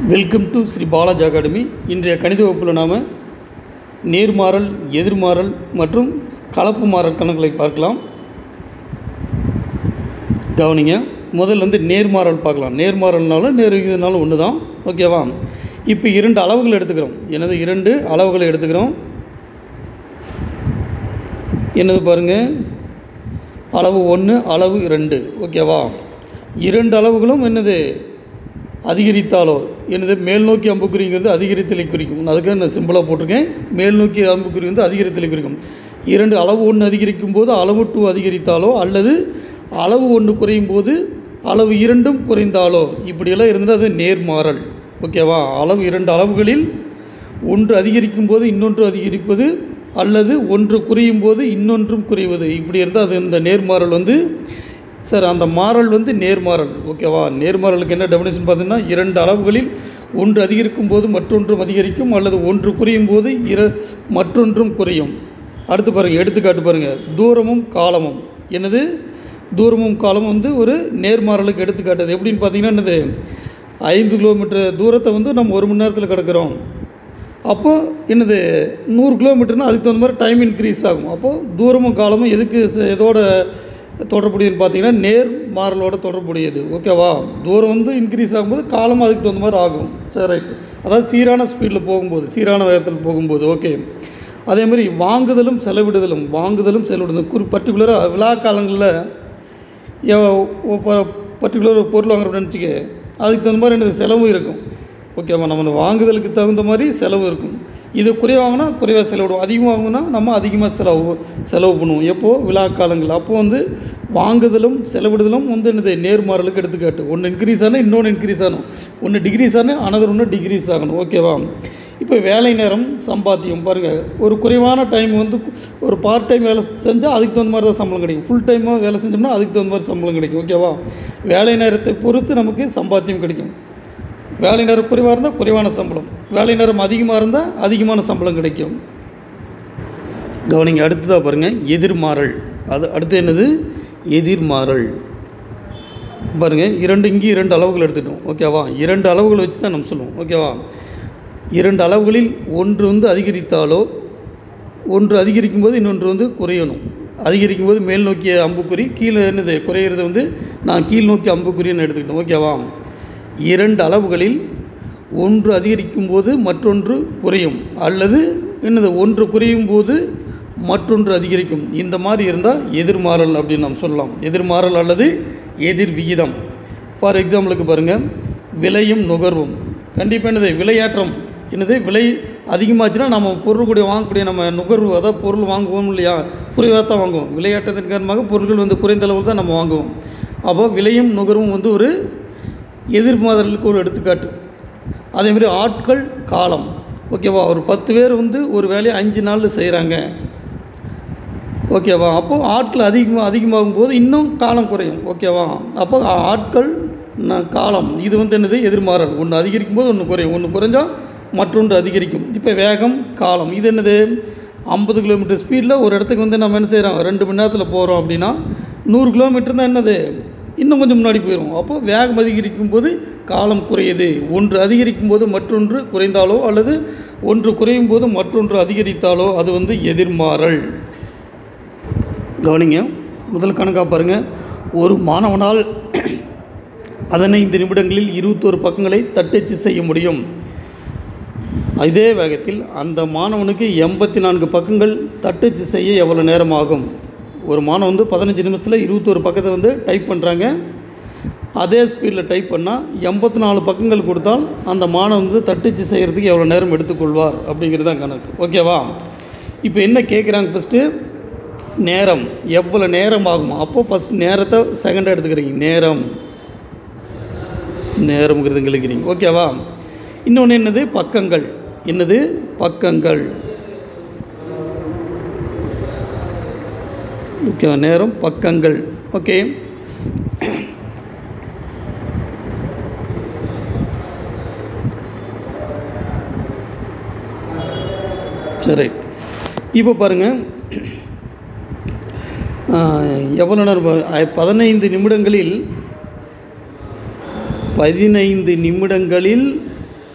welcome to Sri Balaji academy இன்றைய கணித வகுப்பில் நாம் நேர்மாறல் எதிர்மாறல் மற்றும் கலப்பு மாறல் கணக்குகளை பார்க்கலாம் கவனிங்க முதல்ல வந்து நேர்மாறல் பார்க்கலாம் நேர்மாறல்னாலும் நேர் விகிதம்னாலும் ஒன்று தான் ஓகேவா இப்போ இரண்டு அளவுகள் எடுத்துக்கிறோம் எனது இரண்டு அளவுகளை எடுத்துக்கிறோம் என்னது பாருங்கள் அளவு ஒன்று அளவு ரெண்டு ஓகேவா இரண்டு அளவுகளும் என்னது அதிகரித்தாலோ என்னது மேல் நோக்கி அம்புக்குறிங்கிறது அதிகரித்தலை குறிக்கும் அதுக்காக நான் சிம்பிளாக போட்டிருக்கேன் மேல் நோக்கி அம்புக்குறி வந்து அதிகரித்தலை குறிக்கும் இரண்டு அளவு ஒன்று அதிகரிக்கும் போது அளவு டூ அதிகரித்தாலோ அல்லது அளவு ஒன்று குறையும் போது அளவு இரண்டும் குறைந்தாலோ இப்படியெல்லாம் இருந்தால் அது நேர்மாறல் ஓகேவா அளவு இரண்டு அளவுகளில் ஒன்று அதிகரிக்கும் போது இன்னொன்று அதிகரிப்பது அல்லது ஒன்று குறையும் போது இன்னொன்றும் குறைவது இப்படி இருந்தால் அது இந்த நேர்மாறல் வந்து சார் அந்த மாறல் வந்து நேர்மாறல் ஓகேவா நேர்மாறலுக்கு என்ன டெஃபினேஷன் பார்த்தீங்கன்னா இரண்டு அளவுகளில் ஒன்று அதிகரிக்கும் போது மற்றொன்றும் அதிகரிக்கும் அல்லது ஒன்று குறையும் போது இர மற்றொன்றும் குறையும் அடுத்து பாருங்கள் எடுத்துக்காட்டு பாருங்கள் தூரமும் காலமும் என்னது தூரமும் காலமும் வந்து ஒரு நேர்மாறலுக்கு எடுத்துக்காட்டுது எப்படின்னு பார்த்தீங்கன்னா என்னது ஐந்து கிலோமீட்டர் தூரத்தை வந்து நம்ம ஒரு மணி நேரத்தில் கிடக்கிறோம் அப்போது என்னது நூறு கிலோமீட்டர்னால் அதுக்கு தகுந்த மாதிரி டைம் இன்க்ரீஸ் ஆகும் அப்போது தூரமும் காலமும் எதுக்கு ச- எதோட தொடர்புடையதுன்னு பார்த்தீங்கன்னா நேர் மாறலோட தொடர்புடையது ஓகேவா தூரம் வந்து இன்க்ரீஸ் ஆகும்போது காலமும் அதுக்கு தகுந்த மாதிரி ஆகும் சரி ரைட் அதாவது சீரான ஸ்பீடில் போகும்போது சீரான வேகத்தில் போகும்போது ஓகே அதே மாதிரி வாங்குதலும் செலவிடுதலும் வாங்குதலும் செலவிடுதலும் குறி பர்டிகுலராக விழா காலங்களில் பர்டிகுலர் ஒரு பொருள் வாங்குறோம்னு நினச்சிக்க அதுக்கு தகுந்த மாதிரி எனக்கு செலவு இருக்கும் ஓகேவா நம்ம வாங்குதலுக்கு தகுந்த மாதிரி செலவு இருக்கும் இது குறைவாக வாங்கினா குறைவாக செலவிடுவோம் அதிகமாக வாங்கினா நம்ம அதிகமாக செலவு செலவு பண்ணுவோம் எப்போது விழா காலங்கள் அப்போது வந்து வாங்குதலும் செலவிடுதலும் வந்து என்னது நேர்மாறலுக்கு எடுத்துக்காட்டு ஒன்று இன்க்ரீஸ் ஆனால் இன்னொன்று இன்க்ரீஸ் ஆகணும் ஒன்று டிகிரீஸ் ஆனால் அனதர் ஒன்று டிகிரீஸ் ஆகணும் ஓகேவா இப்போ வேலை நேரம் சம்பாத்தியம் பாருங்கள் ஒரு குறைவான டைம் வந்து ஒரு பார்ட் டைம் வேலை செஞ்சால் அதுக்கு தகுந்த மாதிரி தான் சம்பளம் கிடைக்கும் ஃபுல் டைமாக வேலை செஞ்சோம்னா அதுக்கு தகுந்த மாதிரி சம்பளம் கிடைக்கும் ஓகேவா வேலை நேரத்தை பொறுத்து நமக்கு சம்பாத்தியம் கிடைக்கும் வேலை நேரம் குறைவாக இருந்தால் குறைவான சம்பளம் வேலை நேரம் அதிகமாக இருந்தால் அதிகமான சம்பளம் கிடைக்கும் கவனிங்க அடுத்ததாக பாருங்கள் எதிர்மாறல் அது அடுத்து என்னது எதிர்மாறல் பாருங்கள் இரண்டு இங்கே இரண்டு அளவுகள் எடுத்துட்டோம் ஓகேவா இரண்டு அளவுகள் வச்சு தான் நம்ம சொல்லுவோம் ஓகேவா இரண்டு அளவுகளில் ஒன்று வந்து அதிகரித்தாலோ ஒன்று அதிகரிக்கும் போது இன்னொன்று வந்து குறையணும் அதிகரிக்கும் போது மேல் நோக்கிய அம்புக்குறி கீழே என்னது குறையிறது வந்து நான் கீழ் நோக்கி அம்புக்குறின்னு எடுத்துக்கிட்டோம் ஓகேவா இரண்டு அளவுகளில் ஒன்று அதிகரிக்கும் போது மற்றொன்று குறையும் அல்லது என்னது ஒன்று குறையும் போது மற்றொன்று அதிகரிக்கும் இந்த மாதிரி இருந்தால் எதிர்மாறல் அப்படின்னு நாம் சொல்லலாம் எதிர்மாறல் அல்லது எதிர் விகிதம் ஃபார் எக்ஸாம்பிளுக்கு பாருங்கள் விலையும் நுகர்வும் கண்டிப்பாக என்னது விலையேற்றம் என்னது விலை அதிகமாச்சுன்னா நம்ம பொருள் கூட வாங்கக்கூடிய நம்ம நுகர்வு அதாவது பொருள் வாங்குவோம் இல்லையா குறைவாக தான் வாங்குவோம் விலையேற்றத்தின் காரணமாக பொருட்கள் வந்து குறைந்த அளவில் தான் நம்ம வாங்குவோம் அப்போ விலையும் நுகர்வும் வந்து ஒரு எதிர்மாதலுக்கு ஒரு எடுத்துக்காட்டு அதேமாதிரி ஆட்கள் காலம் ஓகேவா ஒரு பத்து பேர் வந்து ஒரு வேலையை அஞ்சு நாளில் செய்கிறாங்க ஓகேவா அப்போது ஆட்கள் அதிகமாக அதிகமாகும் போது இன்னும் காலம் குறையும் ஓகேவா அப்போ ஆட்கள் ந- காலம் இது வந்து என்னது எதிர்மாறல் ஒன்று அதிகரிக்கும் போது ஒன்று குறையும் ஒன்று குறைஞ்சால் மற்றொன்று அதிகரிக்கும் இப்போ வேகம் காலம் இது என்னது ஐம்பது கிலோமீட்டர் ஸ்பீடில் ஒரு இடத்துக்கு வந்து நம்ம என்ன செய்கிறோம் ரெண்டு மணி நேரத்தில் போகிறோம் அப்படின்னா நூறு கிலோமீட்டர் தான் என்னது இன்னும் கொஞ்சம் முன்னாடி போயிடும் அப்போது வேகம் அதிகரிக்கும் போது காலம் குறையுது ஒன்று அதிகரிக்கும் போது மற்றொன்று குறைந்தாலோ அல்லது ஒன்று குறையும் போது மற்றொன்று அதிகரித்தாலோ அது வந்து எதிர்மாறல் கவனிங்க முதல் கணக்காக பாருங்கள் ஒரு மாணவனால் பதினைந்து நிமிடங்களில் இருபத்தோரு பக்கங்களை தட்டச்சு செய்ய முடியும் இதே வேகத்தில் அந்த மாணவனுக்கு எண்பத்தி நான்கு பக்கங்கள் தட்டச்சு செய்ய எவ்வளோ நேரம் ஆகும் ஒரு மாணவன் வந்து பதினஞ்சு நிமிஷத்தில் இருபத்தோரு பக்கத்தை வந்து டைப் பண்ணுறாங்க அதே ஸ்பீடில் டைப் பண்ணால் எண்பத்தி நாலு பக்கங்கள் கொடுத்தால் அந்த மாணவன் வந்து தட்டச்சு செய்கிறதுக்கு எவ்வளோ நேரம் எடுத்துக்கொள்வார் அப்படிங்கிறது தான் கணக்கு ஓகேவா இப்போ என்ன கேட்குறாங்க ஃபஸ்ட்டு நேரம் எவ்வளோ நேரம் ஆகும் அப்போ ஃபஸ்ட் நேரத்தை செகண்டாக எடுத்துக்கிறீங்க நேரம் நேரம்ங்கிறது கிழக்கிறீங்க ஓகேவா இன்னொன்று என்னது பக்கங்கள் என்னது பக்கங்கள் ஓகேவா நேரம் பக்கங்கள் ஓகே சரி இப்போ பாருங்கள் எவ்வளோ நேரம் பா- ஐ- பதினைந்து நிமிடங்களில் பதினைந்து நிமிடங்களில்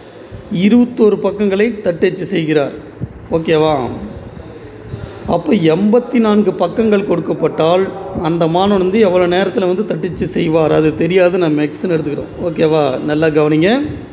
இருபத்தோரு பக்கங்களை தட்டச்சு செய்கிறார் ஓகேவா அப்போ எண்பத்தி நான்கு பக்கங்கள் கொடுக்கப்பட்டால் அந்த மாணவன் வந்து எவ்வளோ நேரத்தில் வந்து தட்டிச்சு செய்வார் அது தெரியாது நம்ம எக்ஸ்ன்னு எடுத்துக்கிறோம் ஓகேவா நல்லா கவனிங்க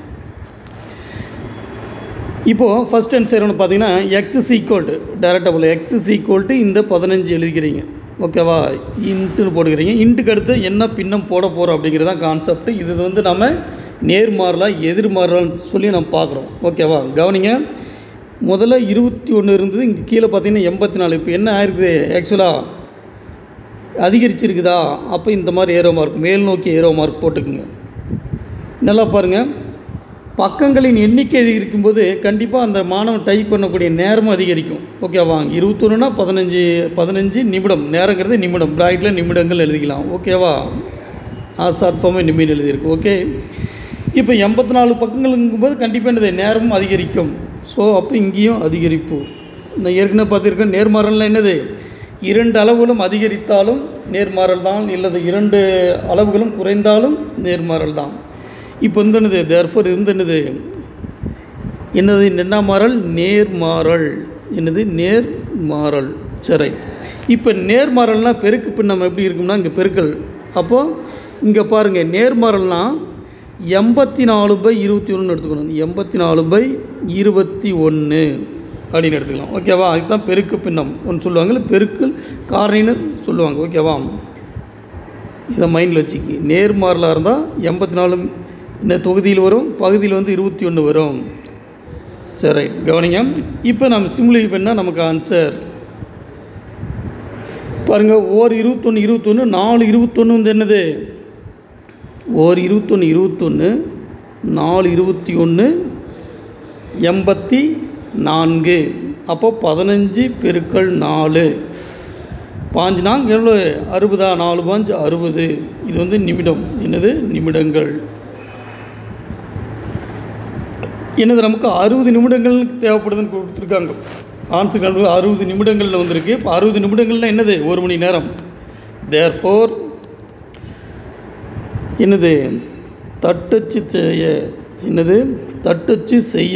இப்போது ஃபஸ்ட் ஆன்சர் ஒன்று பார்த்தீங்கன்னா எக்ஸ் ஈக்குவல் டு டேரெக்டாக போல எக்ஸ் ஈக்குவல் டு இந்த பதினஞ்சு எழுதிக்கிறீங்க ஓகேவா இன்ட்டுன்னு போட்டுக்கிறீங்க இன்ட்டுக்கு அடுத்து என்ன பின்னம் போட போகிறோம் அப்படிங்கிறது தான் கான்செப்ட் இது வந்து நம்ம நேர்மாறலாம் எதிர்மாறலாம்னு சொல்லி நம்ம பார்க்குறோம் ஓகேவா கவனிங்க முதல்ல இருபத்தி ஒன்று இருந்தது இங்கே கீழே பார்த்தீங்கன்னா எண்பத்தி நாலு இப்போ என்ன ஆயிருக்குது ஆக்சுவலாக அதிகரிச்சிருக்குதா அப்போ இந்த மாதிரி ஏரோ மார்க் மேல் நோக்கி ஏரோ மார்க் போட்டுக்குங்க நல்லா பாருங்கள் பக்கங்களின் எண்ணிக்கை அதிகரிக்கும் போது கண்டிப்பாக அந்த மாணவன் டைப் பண்ணக்கூடிய நேரமும் அதிகரிக்கும் ஓகேவா இருபத்தொன்னுனா பதினஞ்சு பதினஞ்சு நிமிடம் நேரங்கிறது நிமிடம் பிராக்கெட்டில் நிமிடங்கள் எழுதிக்கலாம் ஓகேவா ஷார்ட் ஃபார்மே நிமிடம் எழுதியிருக்கு ஓகே இப்போ எண்பத்தி நாலு பக்கங்களுங்கும்போது கண்டிப்பாக என்னது நேரமும் அதிகரிக்கும் ஸோ அப்போ இங்கேயும் அதிகரிப்பு நான் ஏற்கனவே பார்த்துருக்கேன் நேர்மாறல்னா என்னது இரண்டு அளவுகளும் அதிகரித்தாலும் நேர்மாறல் தான் இல்லது இரண்டு அளவுகளும் குறைந்தாலும் நேர்மாறல் தான் இப்போ வந்து என்னது தேர்ஃபோர் இருந்து என்னது என்னது என்ன மாறல் நேர்மாறல் என்னது நேர்மாறல் சரி இப்போ நேர்மாறல்னா பெருக்கு பின்னம் எப்படி இருக்கும்னா இங்கே பெருக்கல் அப்போது இங்கே பாருங்கள் நேர்மாறல்னால் எண்பத்தி நாலு பை இருபத்தி ஒன்றுன்னு எடுத்துக்கணும் எண்பத்தி நாலு பை இருபத்தி ஒன்று அப்படின்னு எடுத்துக்கலாம் ஓகேவா அதுக்கு தான் பெருக்கு பின்னம் ஒன்று சொல்லுவாங்க இல்லை பெருக்கு காரணின்னு சொல்லுவாங்க ஓகேவா இதை மைண்டில் வச்சுக்கி நேர்மாறலாக இருந்தால் எண்பத்தி நாலு இந்த தொகுதியில் வரும் பகுதியில் வந்து இருபத்தி ஒன்று வரும் சரி ரைட் கவனிங்க இப்போ நம்ம சிம்லி பண்ணால் நமக்கு ஆன்சர் பாருங்கள் ஓர் இருபத்தொன்று இருபத்தொன்று நாலு இருபத்தொன்று வந்து என்னது ஓர் இருபத்தொன்று இருபத்தொன்று நாலு இருபத்தி ஒன்று எண்பத்தி நான்கு அப்போ பதினஞ்சு பெருக்கள் நாலு பாஞ்சு நாங்க எவ்வளோ அறுபதா நாலு பாஞ்சு அறுபது இது வந்து நிமிடம் என்னது நிமிடங்கள் என்னது நமக்கு அறுபது நிமிடங்கள் தேவைப்படுதுன்னு கொடுத்துருக்காங்க ஆன்சர் கண்டு அறுபது நிமிடங்களில் வந்திருக்கு இப்போ அறுபது நிமிடங்கள்னா என்னது ஒரு மணி நேரம் தேர் ஃபோர் என்னது தட்டச்சு செய்ய என்னது தட்டச்சு செய்ய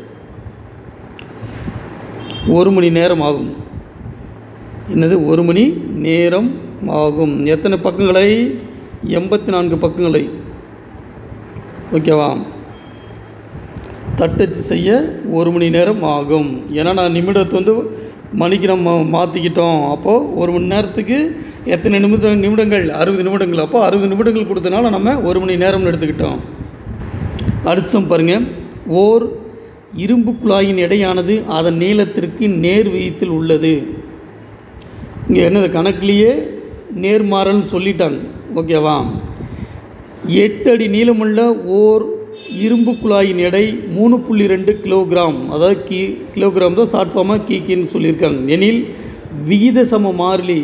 ஒரு மணி நேரம் ஆகும் என்னது ஒரு மணி நேரம் ஆகும் எத்தனை பக்கங்களை எண்பத்தி நான்கு பக்கங்களை ஓகேவா தட்டச்சு செய்ய ஒரு மணி நேரம் ஆகும் ஏன்னா நான் நிமிடத்தை வந்து மணிக்கு நம்ம மாற்றிக்கிட்டோம் அப்போது ஒரு மணி நேரத்துக்கு எத்தனை நிமிஷம் நிமிடங்கள் அறுபது நிமிடங்கள் அப்போ அறுபது நிமிடங்கள் கொடுத்தனால நம்ம ஒரு மணி நேரம்னு எடுத்துக்கிட்டோம் அடுத்தம் பாருங்கள் ஓர் இரும்பு குழாயின் எடையானது அதன் நீளத்திற்கு நேர் விகிதத்தில் உள்ளது இங்கே என்னது கணக்குலேயே நேர்மாறல்னு சொல்லிட்டாங்க ஓகேவா எட்டு அடி நீளமுள்ள ஓர் இரும்பு குழாயின் எடை மூணு புள்ளி ரெண்டு கிலோகிராம் அதாவது கி கிலோகிராம் தான் ஷார்ட் ஃபார்மாக கீக்கின்னு சொல்லியிருக்காங்க எனில் விகித சம மாறிலி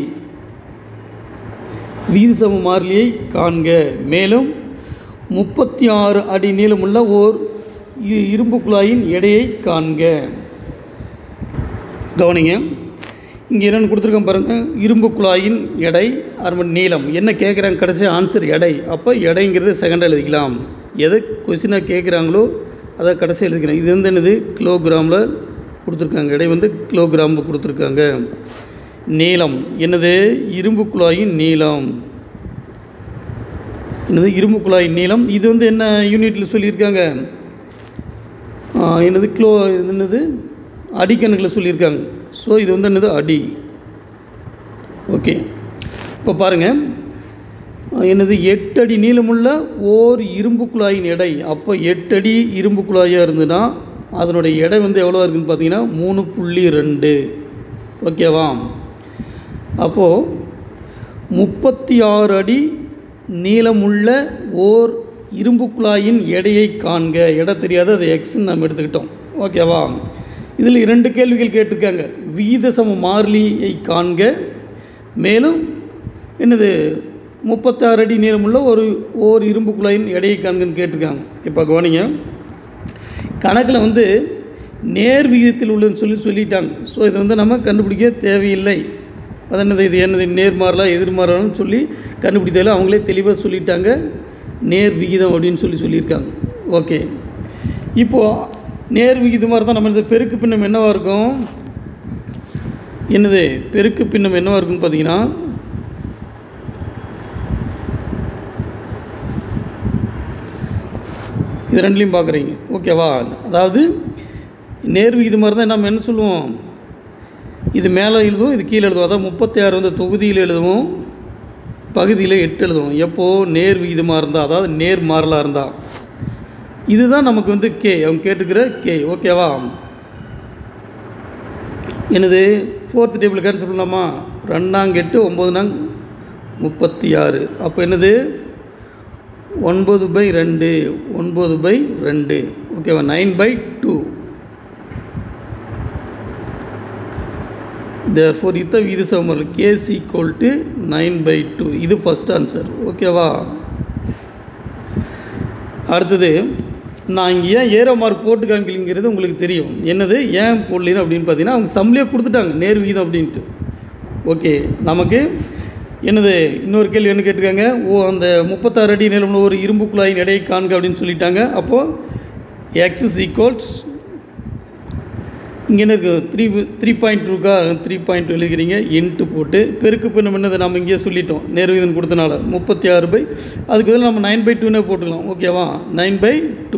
விகித சம மாறிலியை காண்க மேலும் முப்பத்தி ஆறு அடி நீளமுள்ள ஓர் இ- இரும்பு குழாயின் எடையை காண்க கவனிங்க இங்கே என்னென்னு கொடுத்துருக்கேன் பாருங்கள் இரும்பு குழாயின் எடை அரை நீளம் என்ன கேட்குறாங்க கடைசி ஆன்சர் எடை அப்போ எடைங்கிறது செகண்ட் எழுதிக்கலாம் எதை கொஸ்டினாக கேட்குறாங்களோ அதை கடைசி எழுதிக்கிறேன் இது வந்து என்னது கிலோகிராமில் கொடுத்துருக்காங்க எடை வந்து கிலோகிராமில் கொடுத்துருக்காங்க நீளம் என்னது இரும்பு குழாயின் நீளம் என்னது இரும்பு குழாயின் நீளம் இது வந்து என்ன யூனிட்டில் சொல்லியிருக்காங்க ஆ, என்னது கிலோ இது என்னது அடிக்கணக்கில் சொல்லியிருக்காங்க ஸோ இது வந்து என்னது அடி ஓகே இப்போ பாருங்கள் என்னது எட்டு அடி நீளமுள்ள ஓர் இரும்பு குழாயின் எடை அப்போ எட்டு அடி இரும்பு குழாயாக இருந்ததுன்னா அதனுடைய எடை வந்து எவ்வளோ இருக்குன்னு பார்த்தீங்கன்னா மூணு புள்ளி ரெண்டு ஓகேவா அப்போது முப்பத்தி ஆறு அடி நீளமுள்ள ஓர் இரும்பு குழாயின் எடையை காண்க எடை தெரியாது அது எக்ஸ்ன்னு நம்ம எடுத்துக்கிட்டோம் ஓகேவா இதில் இரண்டு கேள்விகள் கேட்டிருக்காங்க விகித சம மாறிலியை காண்க மேலும் என்னது முப்பத்தாறு அடி நீளமுள்ள ஒரு ஓர் இரும்பு குழாயின் எடையை காண்கன்னு கேட்டிருக்காங்க இப்போ கவனிங்க கணக்கில் வந்து நேர் விகிதத்தில் உள்ளதுன்னு சொல்லி சொல்லிட்டாங்க ஸோ இது வந்து நம்ம கண்டுபிடிக்க தேவையில்லை அது என்னது இது என்னது நேர்மாறலா எதிர்மாறலாம்னு சொல்லி கண்டுபிடித்ததில் அவங்களே தெளிவாக சொல்லிட்டாங்க நேர் விகிதம் அப்படின்னு சொல்லி சொல்லியிருக்காங்க ஓகே இப்போது நேர் விகிதமாக இருந்தால் நம்ம இந்த பெருக்கு பின்னம் என்னவாக இருக்கும் என்னது பெருக்கு பின்னம் என்னவாக இருக்குன்னு பார்த்தீங்கன்னா இது ரெண்டுலையும் பார்க்குறீங்க ஓகேவா அதாவது நேர் விகிதமாக இருந்தால் நம்ம என்ன சொல்லுவோம் இது மேலே எழுதுவோம் இது கீழே எழுதுவோம் அதாவது முப்பத்தி ஆறு வந்து தொகுதியில் எழுதுவோம் பகுதியில் எட்டு எழுதுவோம் எப்போது நேர் விகிதமாக இருந்தால் அதாவது நேர் மாறலாக இருந்தால் இதுதான் நமக்கு வந்து கே அவங்க கேட்டுக்கிற கே ஓகேவா என்னது ஃபோர்த் டேபிள் கேன்சல் பண்ணலாமா ரெண்டாங்க எட்டு ஒம்பது நாங் முப்பத்தி ஆறு அப்போ என்னது ஒன்பது பை ரெண்டு ஒன்பது பை ரெண்டு ஓகேவா நைன் பை டூ தேர்ஃபோர் இத்த விகித சமல் case equal to nine by two இது ஃபஸ்ட் ஆன்சர் ஓகேவா அடுத்தது நான் இங்கே ஏன் ஏரோ மார்க் போட்டு காமிக்கலிங்கிறது உங்களுக்கு தெரியும் என்னது ஏன் போடலின்னு அப்படின்னு பார்த்தீங்கன்னா அவங்க சம்லேயே கொடுத்துட்டாங்க நேர் விகிதம் அப்படின்ட்டு ஓகே நமக்கு என்னது இன்னொரு கேள்வி என்ன கேட்டிருக்காங்க ஓ அந்த முப்பத்தாறு அடி நிலம்னு ஒரு இரும்பு குழாயின் எடையை காண்க அப்படின்னு சொல்லிட்டாங்க அப்போது எக்ஸ் ஈக்குவல்ஸ் இங்கே என்ன இருக்குது த்ரீ த்ரீ பாயிண்ட் டூக்கா த்ரீ பாயிண்ட் எழுதிக்கிறீங்க இன்ட்டு போட்டு பெருக்கு பின்னம் என்னது நம்ம இங்கேயே சொல்லிட்டோம் நேர்வீதம் கொடுத்தனால முப்பத்தி ஆறு பை அதுக்கு பதில் நம்ம நைன் பை டூனே போட்டுக்கலாம் ஓகேவா நைன் பை டூ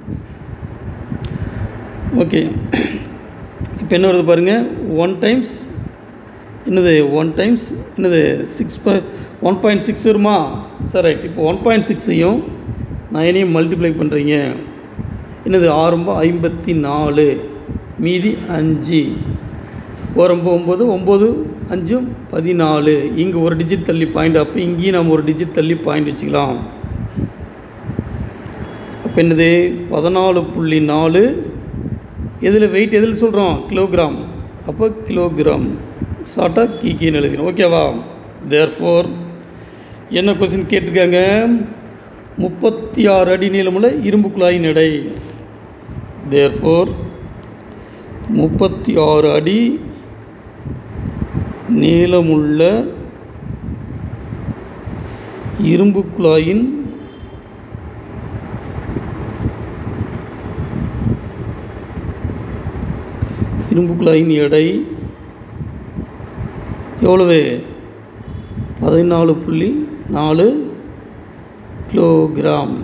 ஓகே இப்போ என்ன வருது பாருங்கள் ஒன் டைம்ஸ் என்னது ஒன் டைம்ஸ் என்னது six by one point six வருமா சார் ரைட் இப்போ ஒன் பாயிண்ட் சிக்ஸையும் நைனையும் மல்டிப்ளை பண்ணுறீங்க என்னது ஆரம்பம் ஐம்பத்தி நாலு மீதி அஞ்சு ஓரம்பு ஒம்பது ஒம்பது அஞ்சும் பதினாலு இங்கே ஒரு டிஜிட் தள்ளி பாயிண்ட் அப்போ இங்கேயும் நம்ம ஒரு டிஜிட் தள்ளி பாயிண்ட் வச்சுக்கலாம் அப்போ என்னது பதினாலு புள்ளி நாலு எதில் வெயிட் எதில் சொல்கிறோம் கிலோகிராம் அப்போ கிலோகிராம் ஷார்ட்டாக கீக்கின்னு எழுதிக்கிறோம் ஓகேவா தேர் ஃபோர் என்ன கொஸ்டின் கேட்டிருக்காங்க முப்பத்தி ஆறு அடி நீளமுள்ள இரும்பு குழாயின் எடை தேர் ஃபோர் முப்பத்தி ஆறு அடி நீளமுள்ள இரும்பு குழாயின் இரும்பு குழாயின் எடை எவ்வளவு பதினாலு புள்ளி நாலு கிலோகிராம்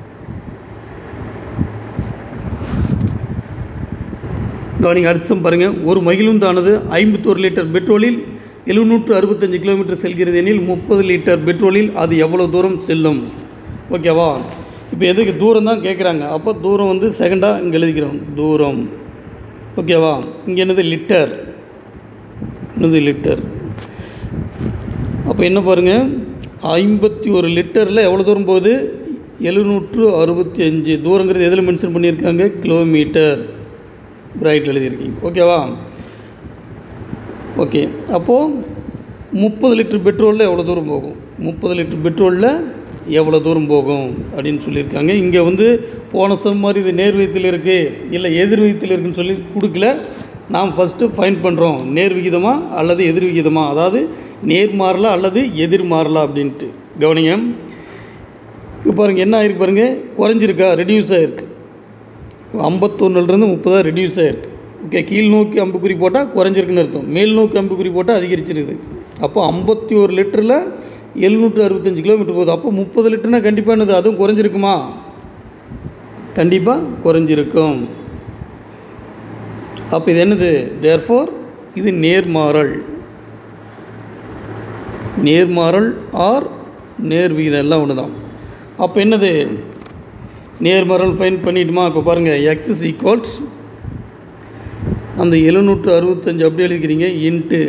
கவனிங்க அடுத்தம் பாருங்கள் ஒரு மகிழுந்தானது ஐம்பத்தோரு லிட்டர் பெட்ரோலில் எழுநூற்று அறுபத்தஞ்சு கிலோமீட்டர் செல்கிறது எனில் முப்பது லிட்டர் பெட்ரோலில் அது எவ்வளோ தூரம் செல்லும் ஓகேவா இப்போ எதுக்கு தூரம் தான் கேட்குறாங்க அப்போ தூரம் வந்து செகண்டாக இங்கே எழுதிக்கிறோம் தூரம் ஓகேவா இங்கே என்னது லிட்டர் என்னது லிட்டர் அப்போ என்ன பாருங்கள் ஐம்பத்தி ஒரு லிட்டரில் எவ்வளோ தூரம் போகுது எழுநூற்று அறுபத்தி அஞ்சு தூரங்கிறது எதில் மென்ஷன் பண்ணியிருக்காங்க கிலோமீட்டர் பிரைட் எழுதியிருக்கீங்க ஓகேவா ஓகே அப்போது முப்பது லிட்டர் பெட்ரோலில் எவ்வளோ தூரம் போகும் முப்பது லிட்டர் பெட்ரோலில் எவ்வளோ தூரம் போகும் அப்படின்னு சொல்லியிருக்காங்க இங்கே வந்து போன சம் மாதிரி இது நேர் விகிதத்தில் இருக்குது இல்லை எதிர் விகிதத்தில் இருக்குன்னு சொல்லி கொடுக்கல நாம் ஃபஸ்ட்டு ஃபைன் பண்ணுறோம் நேர் விகிதமா அல்லது எதிர் விகிதமா அதாவது நேர் மாறலா அல்லது எதிர் மாறலா அப்படின்ட்டு கவனிங்க இப்போ பாருங்கள் என்ன ஆயிருக்கு பாருங்கள் குறைஞ்சிருக்கா ரெடியூஸ் ஆகிருக்கு ஐம்பத்தொன்னுலேருந்து முப்பதாக ரெடியூஸ் ஆகிருக்கு ஓகே கீழ் நோக்கி அம்புக்குறி போட்டால் குறைஞ்சிருக்குன்னு அர்த்தம் மேல் நோக்கி அம்புக்குறி போட்டால் அதிகரிச்சிருக்குது அப்போ ஐம்பத்தி ஒரு லிட்டரில் எழுநூற்று அறுபத்தஞ்சு கிலோமீட்டர் போகுது அப்போ முப்பது லிட்டர்னால் கண்டிப்பாக என்னது அதுவும் குறைஞ்சிருக்குமா கண்டிப்பாக குறைஞ்சிருக்கும் அப்போ இது என்னது தேர்ஃபோர் இது நேர்மாறல் நேர்மாறல் ஆர் நேர் விகிதம் எல்லாம் ஒன்று தான் அப்போ என்னது நேர்மறல் ஃபைன் பண்ணிட்டுமா இப்போ பாருங்கள் எக்ஸஸ் ஈக்குவல்ஸ் அந்த எழுநூற்று அறுபத்தஞ்சு அப்படி எழுதிக்கிறீங்க இன்ட்டு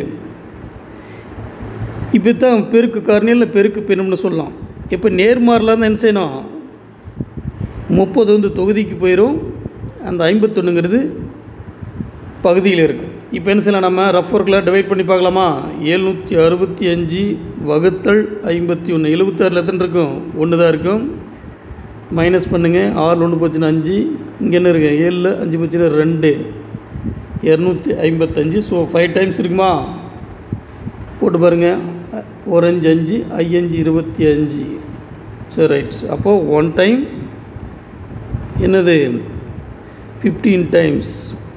இப்போ தான் பெருக்கு காரணம் இல்லை பெருக்கு பின்னம்னு சொல்லலாம் இப்போ நேர்மாறலாக இருந்தால் என்ன செய்யணும் முப்பது வந்து தொகுதிக்கு போயிடும் அந்த ஐம்பத்தொன்னுங்கிறது பகுதியில் இருக்கும் இப்போ என்ன செய்யலாம் நம்ம ரஃப் ஒர்க்கில் டிவைட் பண்ணி பார்க்கலாமா எழுநூற்றி அறுபத்தி அஞ்சு வகுத்தல் ஐம்பத்தி ஒன்று எழுபத்தாறில் எத்தனை இருக்கும் ஒன்று தான் இருக்கும் மைனஸ் பண்ணுங்கள் ஆறு ஒன்று போச்சுன்னா அஞ்சு இங்கே என்ன இருக்கு ஏழில் அஞ்சு போச்சுன்னா ரெண்டு இரநூத்தி ஐம்பத்தஞ்சு ஸோ ஃபைவ் டைம்ஸ் இருக்குமா போட்டு பாருங்கள் ஒரு அஞ்சு அஞ்சு ஐயஞ்சு இருபத்தி அஞ்சு சரி ரைட்ஸ் அப்போது ஒன் டைம் என்னது ஃபிஃப்டீன் டைம்ஸ்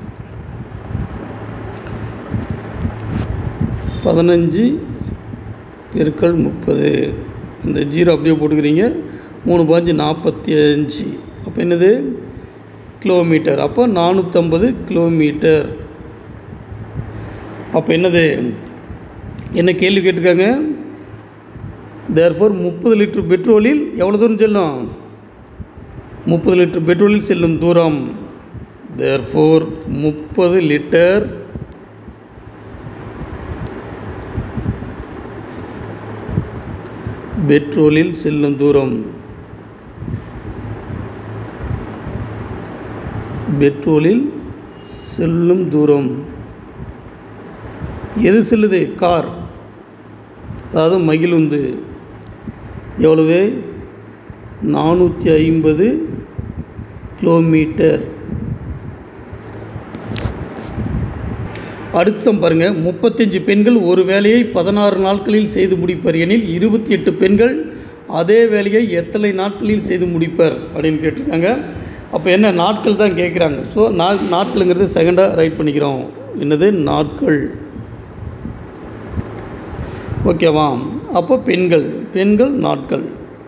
பதினஞ்சு பெருக்கல் முப்பது இந்த ஜீரோ அப்படியே போட்டுக்கிறீங்க மூணு பாஞ்சு நாற்பத்தி அஞ்சு அப்போ என்னது கிலோமீட்டர் அப்போ நானூற்றம்பது கிலோமீட்டர் அப்போ என்னது என்ன கேள்வி கேட்டிருக்காங்க தேர்ஃபோர் முப்பது லிட்டர் பெட்ரோலில் எவ்வளோ தூரம் செல்லும் முப்பது லிட்டர் பெட்ரோலில் செல்லும் தூரம் தேர்ஃபோர் முப்பது லிட்டர் பெட்ரோலில் செல்லும் தூரம் பெட்ரோலில் செல்லும் தூரம் எது செல்லுது கார் அதாவது மகிழுந்து எவ்வளவு நானூற்றி ஐம்பது கிலோமீட்டர் அடுத்த சம் பாருங்கள் முப்பத்தஞ்சு பெண்கள் ஒரு வேலையை பதினாறு நாட்களில் செய்து முடிப்பர் எனில் இருபத்தி எட்டு பெண்கள் அதே வேலையை எத்தனை நாட்களில் செய்து முடிப்பர் அப்படின்னு கேட்டிருக்காங்க அப்போ என்ன நாட்கள் தான் கேட்குறாங்க ஸோ நா நாட்களுங்கிறது செகண்டாக ரைட் பண்ணிக்கிறோம் என்னது நாட்கள் ஓகேவா அப்போ பெண்கள் பெண்கள் நாட்கள்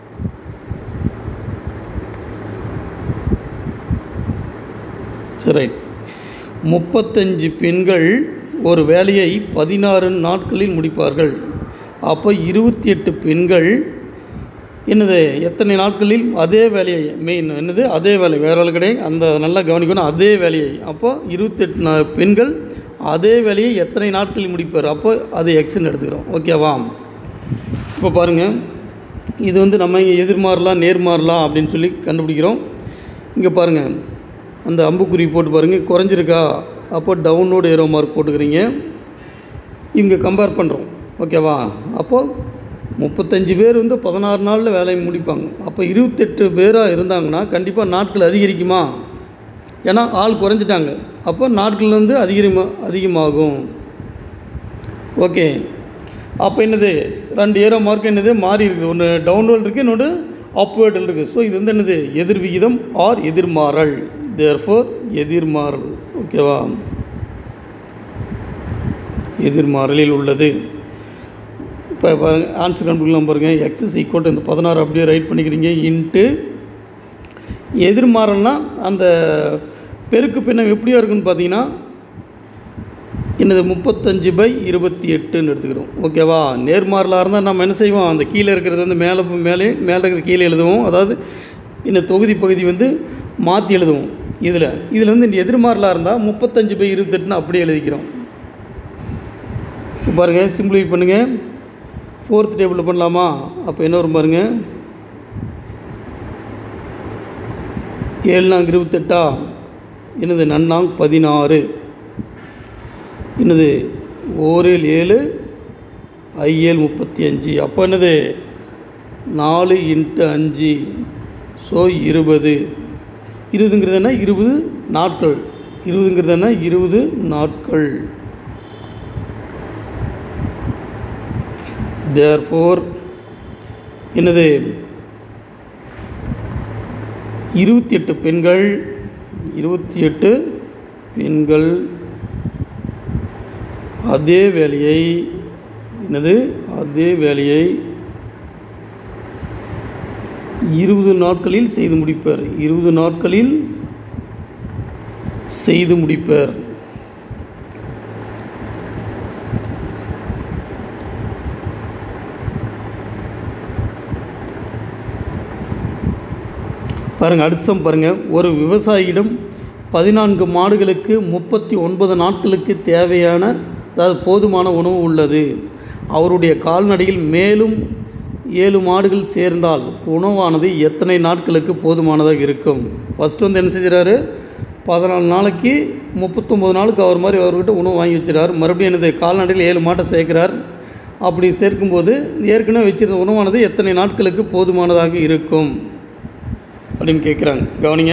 சரி ரைட் முப்பத்தஞ்சு பெண்கள் ஒரு வேலையை பதினாறு நாட்களில் முடிப்பார்கள் அப்போ இருபத்தி எட்டு பெண்கள் என்னது எத்தனை நாட்களில் அதே வேலையை மெயின் என்னது அதே வேலை வேற வேலை கிடையாது அந்த நல்லா கவனிக்கணும் அதே வேலையை அப்போ இருபத்தெட்டு நா பெண்கள் அதே வேலையை எத்தனை நாட்களில் முடிப்பார் அப்போ அது எக்ஸ்ன்னு எடுத்துக்கிறோம் ஓகேவா இப்போ பாருங்கள் இது வந்து நம்ம இங்கே எதிர்மாறலாம் நேர்மாறலாம் அப்படின்னு சொல்லி கண்டுபிடிக்கிறோம் இங்கே பாருங்கள் அந்த அம்புக்குறி போட்டு பாருங்கள் குறைஞ்சிருக்கா அப்போ டவுன்லோடு ஏரோ மார்க் போட்டுக்கிறீங்க இங்கே கம்பேர் பண்ணுறோம் ஓகேவா அப்போது முப்பத்தஞ்சு பேர் வந்து பதினாறு நாளில் வேலையை முடிப்பாங்க அப்போ இருபத்தெட்டு பேராக இருந்தாங்கன்னா கண்டிப்பாக நாட்கள் அதிகரிக்குமா ஏன்னா ஆள் குறைஞ்சிட்டாங்க அப்போ நாட்கள் வந்து அதிகரிமா அதிகமாகும் ஓகே அப்போ என்னது ரெண்டு ஏரோ மார்க் என்னது மாறி இருக்குது ஒன்று டவுன்வேர்டு இருக்குது இன்னொன்று அப்வேர்டில் இருக்குது ஸோ இது வந்து என்னது எதிர் விகிதம் ஆர் எதிர்மாறல் தேர்ஃபோர் எதிர்மாறல் ஓகேவா எதிர்மாறலில் உள்ளது இப்போ பாருங்கள் ஆன்சர் கண்டுபிடிக்கலாம் பாருங்கள் எக்ஸஸ் ஈக்குவல் இந்த பதினாறு அப்படியே ரைட் பண்ணிக்கிறீங்க இன்ட்டு எதிர்மாறல்னா அந்த பெருக்கு பின்னம் எப்படியா இருக்குன்னு பார்த்தீங்கன்னா என்னது முப்பத்தஞ்சு பை இருபத்தி எட்டுன்னு எடுத்துக்கிறோம் ஓகேவா நேர்மாறலாக இருந்தால் நம்ம என்ன செய்வோம் அந்த கீழே இருக்கிறது வந்து மேலே மேலே மேலே இருக்கிறது கீழே எழுதுவோம் அதாவது இந்த தொகுதி பகுதி வந்து மாற்றி எழுதுவோம் இதில் இதில் வந்து இந்த எதிர்மாறலாக இருந்தால் முப்பத்தஞ்சு பை இருபத்தெட்டுன்னு அப்படியே எழுதிக்கிறோம் இப்போ பாருங்கள் சிம்பிளிஃபை பண்ணுங்கள் ஃபோர்த் டேபிளில் பண்ணலாமா அப்போ என்ன வரும் பாருங்கள் ஏழு நாங்க இருபத்தெட்டா என்னது நன்னாங் பதினாறு என்னது ஓரில் ஏழு ஐஏழு முப்பத்தி அஞ்சு அப்போ என்னது நாலு இன்ட்டு அஞ்சு ஸோ இருபது இருபதுங்கிறது என்ன இருபது நாட்கள் இருபதுங்கிறது என்ன இருபது நாட்கள் தேர்ஃபோர் என்னது இருபத்தி எட்டு பெண்கள் இருபத்தி எட்டு பெண்கள் அதே வேலையை என்னது அதே வேலையை இருபது நாட்களில் செய்து முடிப்பர் இருபது நாட்களில் செய்து முடிப்பர் பாருங்கள் அடுத்த சம் பாருங்கள் ஒரு விவசாயியிடம் பதினான்கு மாடுகளுக்கு முப்பத்தி ஒன்பது நாட்களுக்கு தேவையான அதாவது போதுமான உணவு உள்ளது அவருடைய கால்நடையில் மேலும் ஏழு மாடுகள் சேர்ந்தால் உணவானது எத்தனை நாட்களுக்கு போதுமானதாக இருக்கும் ஃபஸ்ட்டு வந்து என்ன செஞ்சுறாரு பதினாலு நாளைக்கு முப்பத்தொம்போது நாளுக்கு அவர் மாதிரி அவர்கிட்ட உணவு வாங்கி வச்சுறார் மறுபடியும் என்னது கால்நடையில் ஏழு மாட்டை சேர்க்கிறார் அப்படி சேர்க்கும்போது ஏற்கனவே வச்சிருந்த உணவானது எத்தனை நாட்களுக்கு போதுமானதாக இருக்கும் அப்படின்னு கேட்குறாங்க கவனிங்க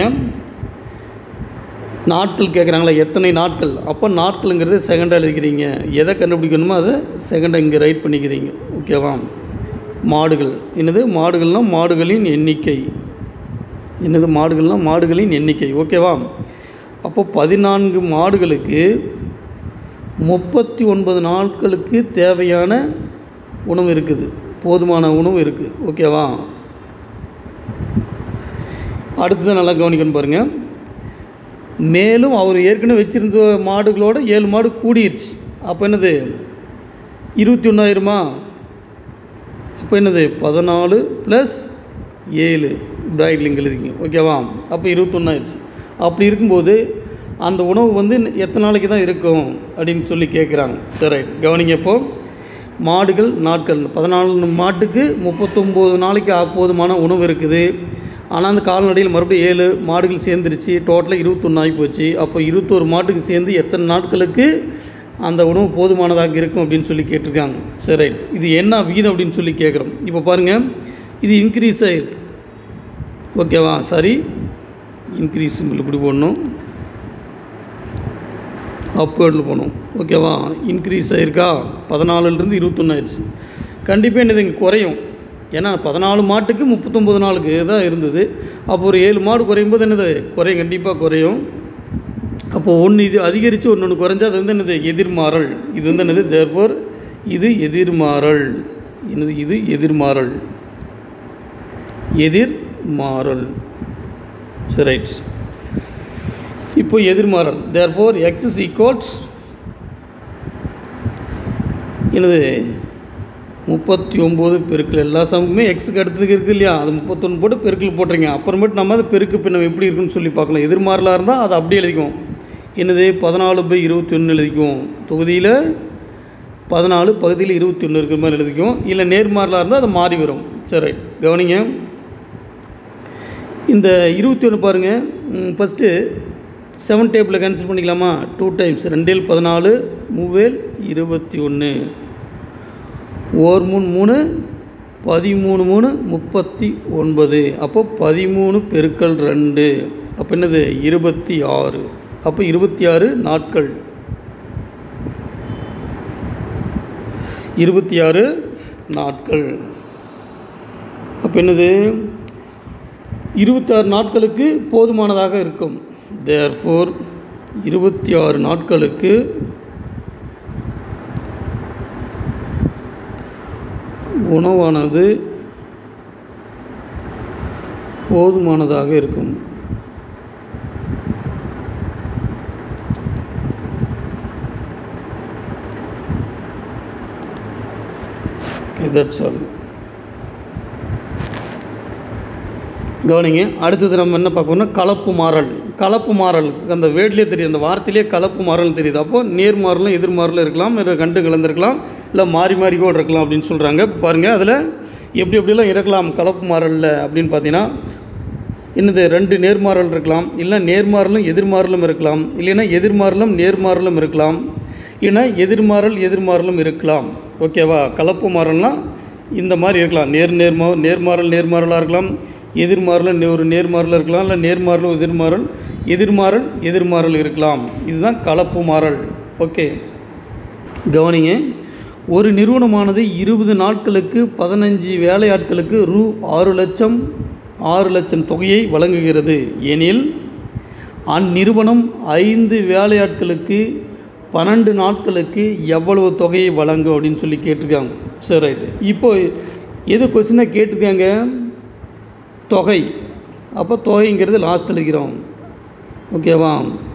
நாட்கள் கேட்குறாங்களா எத்தனை நாட்கள் அப்போ நாட்களுங்கிறது செகண்டாக எழுதிக்கிறீங்க எதை கண்டுபிடிக்கணுமோ அதை செகண்டாக இங்கே ரைட் பண்ணிக்கிறீங்க ஓகேவா மாடுகள் என்னது மாடுகள்னால் மாடுகளின் எண்ணிக்கை என்னது மாடுகள்னால் மாடுகளின் எண்ணிக்கை ஓகேவா அப்போ பதினான்கு மாடுகளுக்கு முப்பத்தி ஒன்பது நாட்களுக்கு தேவையான உணவு இருக்குது போதுமான உணவு இருக்குது ஓகேவா அடுத்தது நல்லா கவனிக்கணும் பாருங்கள் மேலும் அவர் ஏற்கனவே வச்சுருந்த மாடுகளோட ஏழு மாடு கூடிருச்சு அப்போ என்னது இருபத்தி ஒன்றாயிரமா அப்போ என்னது பதினாலு ப்ளஸ் ஏழு பிராய்ட்லிங் எழுதிங்க ஓகேவா அப்போ இருபத்தொன்னாயிருச்சு அப்படி இருக்கும்போது அந்த உணவு வந்து எத்தனை நாளைக்கு தான் இருக்கும் அப்படின்னு சொல்லி கேட்குறாங்க சரி கவனிங்க இப்போ மாடுகள் நாட்கள் பதினாலு மாட்டுக்கு முப்பத்தொம்போது நாளைக்கு ஆ- போதுமான உணவு இருக்குது ஆனால் அந்த கால்நடையில் மறுபடியும் ஏழு மாடுகள் சேர்ந்துருச்சு டோட்டலாக இருபத்தொன்று ஆகி போச்சு அப்போ இருபத்தோரு மாட்டுக்கு சேர்ந்து எத்தனை நாட்களுக்கு அந்த உணவு போதுமானதாக இருக்கும் அப்படின்னு சொல்லி கேட்டிருக்காங்க சரி ரைட் இது என்ன விகிதம் அப்படின்னு சொல்லி கேட்குறோம் இப்போ பாருங்கள் இது இன்க்ரீஸ் ஆகிருக்கு ஓகேவா சரி இன்க்ரீஸ் இப்படி போடணும் அப்வேர்டில் போகணும் ஓகேவா இன்க்ரீஸ் ஆகிருக்கா பதினாலுலேருந்து இருபத்தொன்று ஆயிடுச்சு கண்டிப்பாக என்னது இங்கே குறையும் ஏன்னா பதினாலு மாட்டுக்கு முப்பத்தொம்பது நாளுக்கு தான் இருந்தது அப்போ ஒரு ஏழு மாடு குறையும் போது என்னது குறையும் கண்டிப்பாக குறையும் அப்போது ஒன்று இது அதிகரித்து ஒன்று ஒன்று குறைஞ்சா அது வந்து என்னது எதிர்மாறல் இது வந்து என்னது தேர்ஃபோர் இது எதிர்மாறல் என்னது இது எதிர்மாறல் எதிர்மாறல் சரி ரைட் இப்போ எதிர்மாறல் தேர்ஃபோர் எக்ஸ் இஸ் ஈக்குவல்ஸ் என்னது முப்பத்தி ஒம்பது பெருக்கல் எல்லா சமக்குமே எக்ஸுக்கு அடுத்ததுக்கு இருக்குது இல்லையா அது முப்பத்தொன்று போட்டு பெருக்கல் போட்டுறீங்க அப்புறமேட்டு நம்ம அது பெருக்கு பின்னம் எப்படி இருக்குன்னு சொல்லி பார்க்கலாம் எதிர்மாறலாக இருந்தால் அதை அப்படியே எழுதிக்குவோம் என்னது பதினாலு பை இருபத்தி ஒன்று எழுதிக்குவோம் தொகுதியில் பதினாலு பகுதியில் இருபத்தி ஒன்று இருக்கிற மாதிரி எழுதிக்குவோம் இல்லை நேர்மாறலாக இருந்தால் அது மாறி வரும் சரி ரைட் கவனிங்க இந்த இருபத்தி ஒன்று பாருங்கள் ஃபஸ்ட்டு செவன் டேபிளில் கேன்சல் பண்ணிக்கலாமா டூ டைம்ஸ் ரெண்டேல் பதினாலு மூவேல் இருபத்தி ஒன்று ஓர் மூணு மூணு பதிமூணு மூணு முப்பத்தி ஒன்பது அப்போ பதிமூணு பெருக்கல் ரெண்டு அப்போ என்னது இருபத்தி ஆறு அப்போ இருபத்தி ஆறு நாட்கள் இருபத்தி ஆறு நாட்கள் அப்போ என்னது இருபத்தாறு நாட்களுக்கு போதுமானதாக இருக்கும் தேர்ஃபோர் இருபத்தி ஆறு நாட்களுக்கு உணவானது போதுமானதாக இருக்கும் தட்ஸ் ஆல் கவனிங்க அடுத்தது நம்ம என்ன பார்க்கணும்னா கலப்பு மாறல் கலப்பு மாறல் அந்த வேர்ட்லேயே தெரியுது அந்த வார்த்தையிலே கலப்பு மாறல் தெரியுது அப்போது நேர்மாறலும் எதிர்மாறலும் இருக்கலாம் இல்லை கண்டு கலந்துருக்கலாம் இல்லை மாறி மாறி கூட இருக்கலாம் அப்படின்னு சொல்கிறாங்க பாருங்கள் அதில் எப்படி எப்படிலாம் இருக்கலாம் கலப்பு மாறலில் அப்படின்னு பார்த்தீங்கன்னா என்னது ரெண்டு நேர்மாறல் இருக்கலாம் இல்லை நேர்மாறலும் எதிர்மாறலும் இருக்கலாம் இல்லைன்னா எதிர்மாறலும் நேர்மாறலும் இருக்கலாம் இல்லைன்னா எதிர்மாறல் எதிர்மாறலும் இருக்கலாம் ஓகேவா கலப்பு மாறல்னால் இந்த மாதிரி இருக்கலாம் நேர் நேர்மா நேர்மாறல் நேர்மாறலாக இருக்கலாம் எதிர்மாறல் நே- ஒரு நேர்மாறல் இருக்கலாம் இல்லை நேர்மாறல் எதிர்மாறல் எதிர்மாறல் எதிர்மாறல் இருக்கலாம் இதுதான் கலப்பு மாறல் ஓகே கவனிங்க ஒரு நிறுவனமானது இருபது நாட்களுக்கு பதினஞ்சு வேலையாட்களுக்கு ரூ ஆறு லட்சம் ஆறு லட்சம் தொகையை வழங்குகிறது எனில் அந்நிறுவனம் ஐந்து வேலையாட்களுக்கு பன்னெண்டு நாட்களுக்கு எவ்வளவு தொகையை வழங்கும் அப்படின்னு சொல்லி கேட்டிருக்காங்க சரி ரைட்டு இப்போ எது கொஸ்டினாக கேட்டிருக்காங்க தொகை அப்போ தொகைங்கிறது லாஸ்ட் எழுதிக்கிறோம் ஓகேவா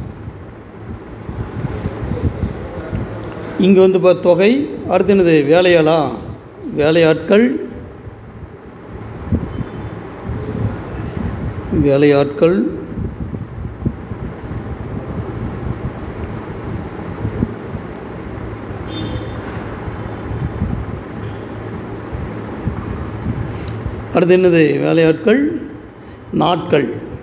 இங்கே வந்து இப்போ தொகை அடுத்து என்னது வேலையாளா வேலையாட்கள் வேலையாட்கள் அடுத்து என்னது வேலையாட்கள் நாட்கள்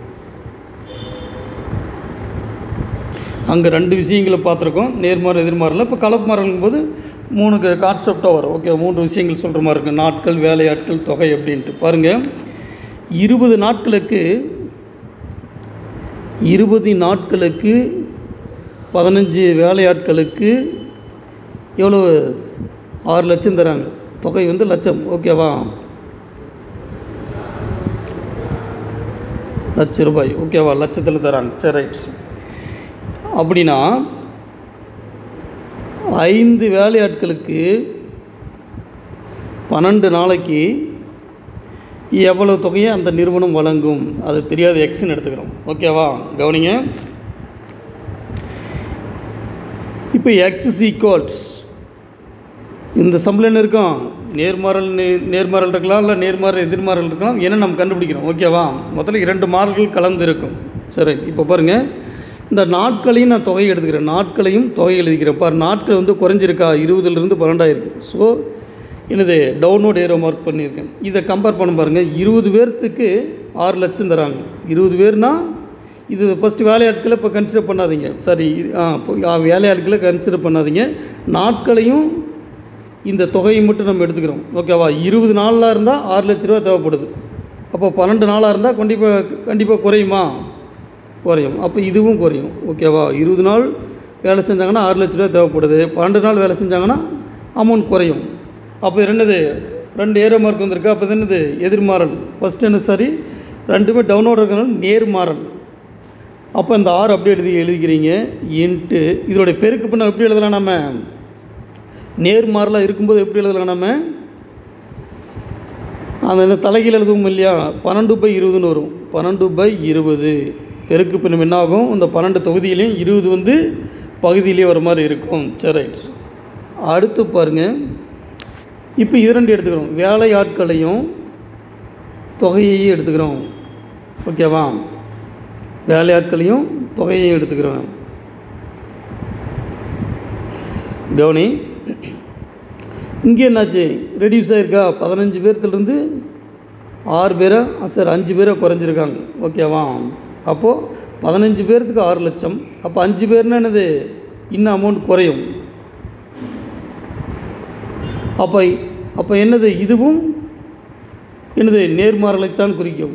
அங்கே ரெண்டு விஷயங்களை பார்த்துருக்கோம் நேர்மாறு எதிர்மாறில் இப்போ கலப்பு மாறலும் போது மூணு கான்செப்டாக வரும் ஓகே மூன்று விஷயங்கள் சொல்கிற மாதிரி இருக்குது நாட்கள் வேலையாட்கள் தொகை அப்படின்ட்டு பாருங்கள் இருபது நாட்களுக்கு இருபது நாட்களுக்கு பதினஞ்சு வேலையாட்களுக்கு எவ்வளோ ஆறு லட்சம் தராங்க தொகை வந்து லட்சம் ஓகேவா லட்ச ரூபாய் ஓகேவா லட்சத்தில் தராங்க சரி ரைட் அப்படின்னா ஐந்து வேலையாட்களுக்கு பன்னெண்டு நாளைக்கு எவ்வளவு தொகையை அந்த நிறுவனம் வழங்கும் அது தெரியாத எக்ஸ்ன்னு எடுத்துக்கிறோம் ஓகேவா கவனிங்க இப்போ எக்ஸ் ஈக்குவல்ஸ் இந்த சம்பளம் என்ன இருக்கும் நேர்மாறல் நே- நேர்மாறல் இருக்கலாம் இல்லை நேர்மாறல் எதிர்மாறல் இருக்கலாம் என்ன நம்ம கண்டுபிடிக்கிறோம் ஓகேவா முதல்ல இரண்டு மாறல்கள் கலந்து இருக்கும் சரி இப்போ பாருங்கள் இந்த நாட்களையும் நான் தொகை எடுத்துக்கிறேன் நாட்களையும் தொகை எழுதிக்கிறேன் பாரு நாட்கள் வந்து குறைஞ்சிருக்கா இருபதுலேருந்து பன்னெண்டாயிருக்கு ஸோ என்னது டவுன்லோட் ஏரோ மார்க் பண்ணியிருக்கேன் இதை கம்பேர் பண்ண பாருங்கள் இருபது பேர்த்துக்கு ஆறு லட்சம் தராங்க இருபது பேர்னா இது ஃபஸ்ட்டு வேலையாட்களை இப்போ கன்சிடர் பண்ணாதீங்க சரி ஆ இப்போ ஆ, வேலையாட்களை கன்சிடர் பண்ணாதீங்க நாட்களையும் இந்த தொகையை மட்டும் நம்ம எடுத்துக்கிறோம் ஓகேவா இருபது நாளாக இருந்தால் ஆறு லட்ச ரூபா தேவைப்படுது அப்போ பன்னெண்டு நாளாக இருந்தால் கண்டிப்பாக கண்டிப்பாக குறையுமா குறையும் அப்போ இதுவும் குறையும் ஓகேவா இருபது நாள் வேலை செஞ்சாங்கன்னா ஆறு லட்ச ரூபா தேவைப்படுது பன்னெண்டு நாள் வேலை செஞ்சாங்கன்னா அமௌண்ட் குறையும் அப்போ என்னது ரெண்டு ஏரோ மார்க் வந்திருக்கு அப்போ இது என்னது எதிர்மாறல் ஃபஸ்ட் என்ன சரி ரெண்டுமே டவுன்லோட் இருக்கிறனால நேர்மாறல் அப்போ இந்த ஆறு அப்படியே எழுதி எழுதிக்கிறீங்க இன்ட்டு இதோடைய பெருக்கு பண்ண எப்படி எழுதலாம் நம்ம நேர்மாறலாக இருக்கும்போது எப்படி எழுதலாம் நம்ம அந்த என்ன தலைகீழ் எழுதுவோம் இல்லையா பன்னெண்டு பை இருபதுன்னு வரும் பன்னெண்டு பை இருபது பெருக்கு பின்னம் என்ன ஆகும் இந்த பன்னெண்டு தொகுதியிலையும் இருபது வந்து பகுதியிலே வர மாதிரி இருக்கும் சரி ரைட் அடுத்து பாருங்கள் இப்போ இரண்டு எடுத்துக்கிறோம் வேலை ஆட்களையும் தொகையையும் எடுத்துக்கிறோம் ஓகேவா வேலையாட்களையும் தொகையையும் எடுத்துக்கிறோம் கவனி இங்கே என்னாச்சு ரெடியூஸ் ஆகிருக்கா பதினஞ்சு பேர்த்துலேருந்து ஆறு பேரை சார் அஞ்சு பேரை குறைஞ்சிருக்காங்க ஓகேவா அப்போது பதினஞ்சு பேர்த்துக்கு ஆறு லட்சம் அப்போ அஞ்சு பேர்னா என்னது இன்னும் அமௌண்ட் குறையும் அப்போ அப்போ என்னது இதுவும் என்னது நேர்மாறலைத்தான் குறிக்கும்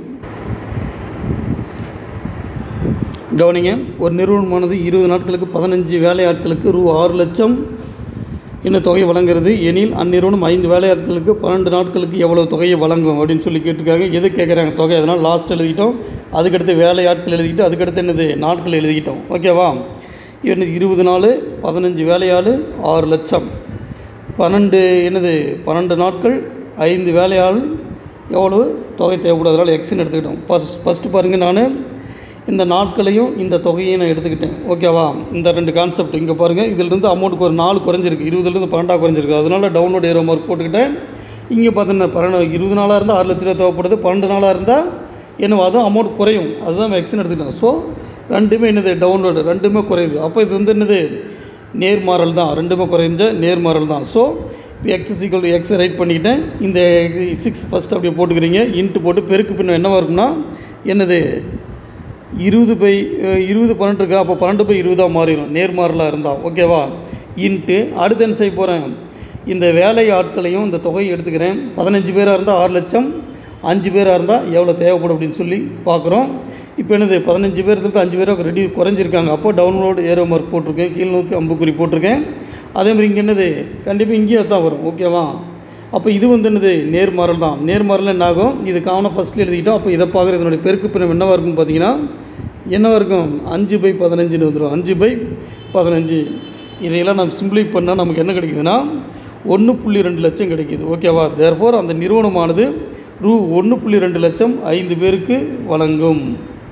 கவனிங்க ஒரு நிறுவனமானது இருபது நாட்களுக்கு பதினஞ்சு வேலையாட்களுக்கு ரூ ஆறு லட்சம் என்ன தொகை வழங்குறது எனில் அந்நிறுவனம் ஐந்து வேலையாட்களுக்கு பன்னெண்டு நாட்களுக்கு எவ்வளவு தொகையை வழங்கும் அப்படின்னு சொல்லி கேட்டிருக்காங்க எது கேட்குறாங்க தொகை அதனால் லாஸ்ட் எழுதிட்டோம் அதுக்கடுத்து வேலையாட்கள் எழுதிக்கிட்டு அதுக்கடுத்து என்னது நாட்கள் எழுதிக்கிட்டோம் ஓகேவா என்ன இருபது நாள் பதினஞ்சு வேலையாள் ஆறு லட்சம் பன்னெண்டு என்னது பன்னெண்டு நாட்கள் ஐந்து வேலையாள் எவ்வளவு தொகை தேவைப்படுது அதனால் எக்ஸ்ன்னு எடுத்துக்கிட்டோம் ஃபஸ்ட் ஃபஸ்ட்டு பாருங்கள் நான் இந்த நாட்களையும் இந்த தொகையை நான் எடுத்துக்கிட்டேன் ஓகேவா இந்த ரெண்டு கான்செப்ட் இங்கே பாருங்கள் இதிலிருந்து அமௌண்ட்டுக்கு ஒரு நாலு குறைஞ்சிருக்கு இருபதுலேருந்து பன்னெண்டா குறைஞ்சிருக்கு அதனால டவுன்லோட் ஏரோ மார்க் போட்டுக்கிட்டேன் இங்கே பார்த்தீங்கன்னா பன்னெண்டு இருபது நாளாக இருந்தால் ஆறு லட்ச ரூபா தேவைப்படுது பன்னெண்டு நாளாக இருந்தால் என்ன அதுவும் அமௌண்ட் குறையும் அதுதான் எக்ஸ்ன்னு எடுத்துக்கிட்டேன் ஸோ ரெண்டுமே என்னது டவுன்லோடு ரெண்டுமே குறையுது அப்போ இது வந்து என்னது நேர்மாறல் தான் ரெண்டுமே குறைஞ்ச நேர்மாறல் தான் ஸோ இப்போ எக்ஸ் சிக்கல் எக்ஸ் ரைட் பண்ணிக்கிட்டேன் இந்த சிக்ஸ் ஃபஸ்ட் அப்படியே போட்டுக்கிறீங்க இன்ட்டு போட்டு பெருக்கு பின்னம் என்னவாக இருக்கும்னா என்னது இருபது பை அஹ், இருபது பன்னெண்டு இருக்கா அப்போ பன்னெண்டு பை இருபதாக மாறிடும் நேர்மாறலாக இருந்தால் ஓகேவா இன்ட்டு அடுத்து என்ன செய்ய போகிறேன் இந்த வேலை ஆட்களையும் இந்த தொகையை எடுத்துக்கிறேன் பதினஞ்சு பேராக இருந்தால் ஆறு லட்சம் அஞ்சு பேராக இருந்தால் எவ்வளோ தேவைப்படும் அப்படின்னு சொல்லி பார்க்குறோம் இப்போ என்னது பதினஞ்சு பேர் இருந்து அஞ்சு பேராக ரெடி குறைஞ்சிருக்காங்க அப்போ டவுன்லோடு ஏரோ மார்க் போட்டிருக்கேன் கீழ் நோக்கி அம்புக்குறி போட்டிருக்கேன் அதே மாதிரி இங்கே என்னது கண்டிப்பாக இங்கேயே தான் வரும் ஓகேவா அப்போ இது வந்து என்னது நேர்மாறல் தான் நேர்மாறல் என்ன ஆகும் இது காமனாக ஃபஸ்ட்டில் எழுதிக்கிட்டோம் அப்போ இதை பார்க்குறது இதனுடைய பெருக்கு பின்னம் என்னவாக இருக்கும் பார்த்தீங்கன்னா என்னவாக இருக்கும் அஞ்சு பை பதினஞ்சுன்னு வந்துடும் அஞ்சு பை பதினஞ்சு இதையெல்லாம் நம்ம சிம்பிளை பண்ணால் நமக்கு என்ன கிடைக்குதுன்னா ஒன்று புள்ளி ரெண்டு லட்சம் கிடைக்குது ஓகேவா தேர்ஃபோர் அந்த நிறுவனமானது ரூ ஒன்று புள்ளி ரெண்டு லட்சம் ஐந்து பேருக்கு வழங்கும்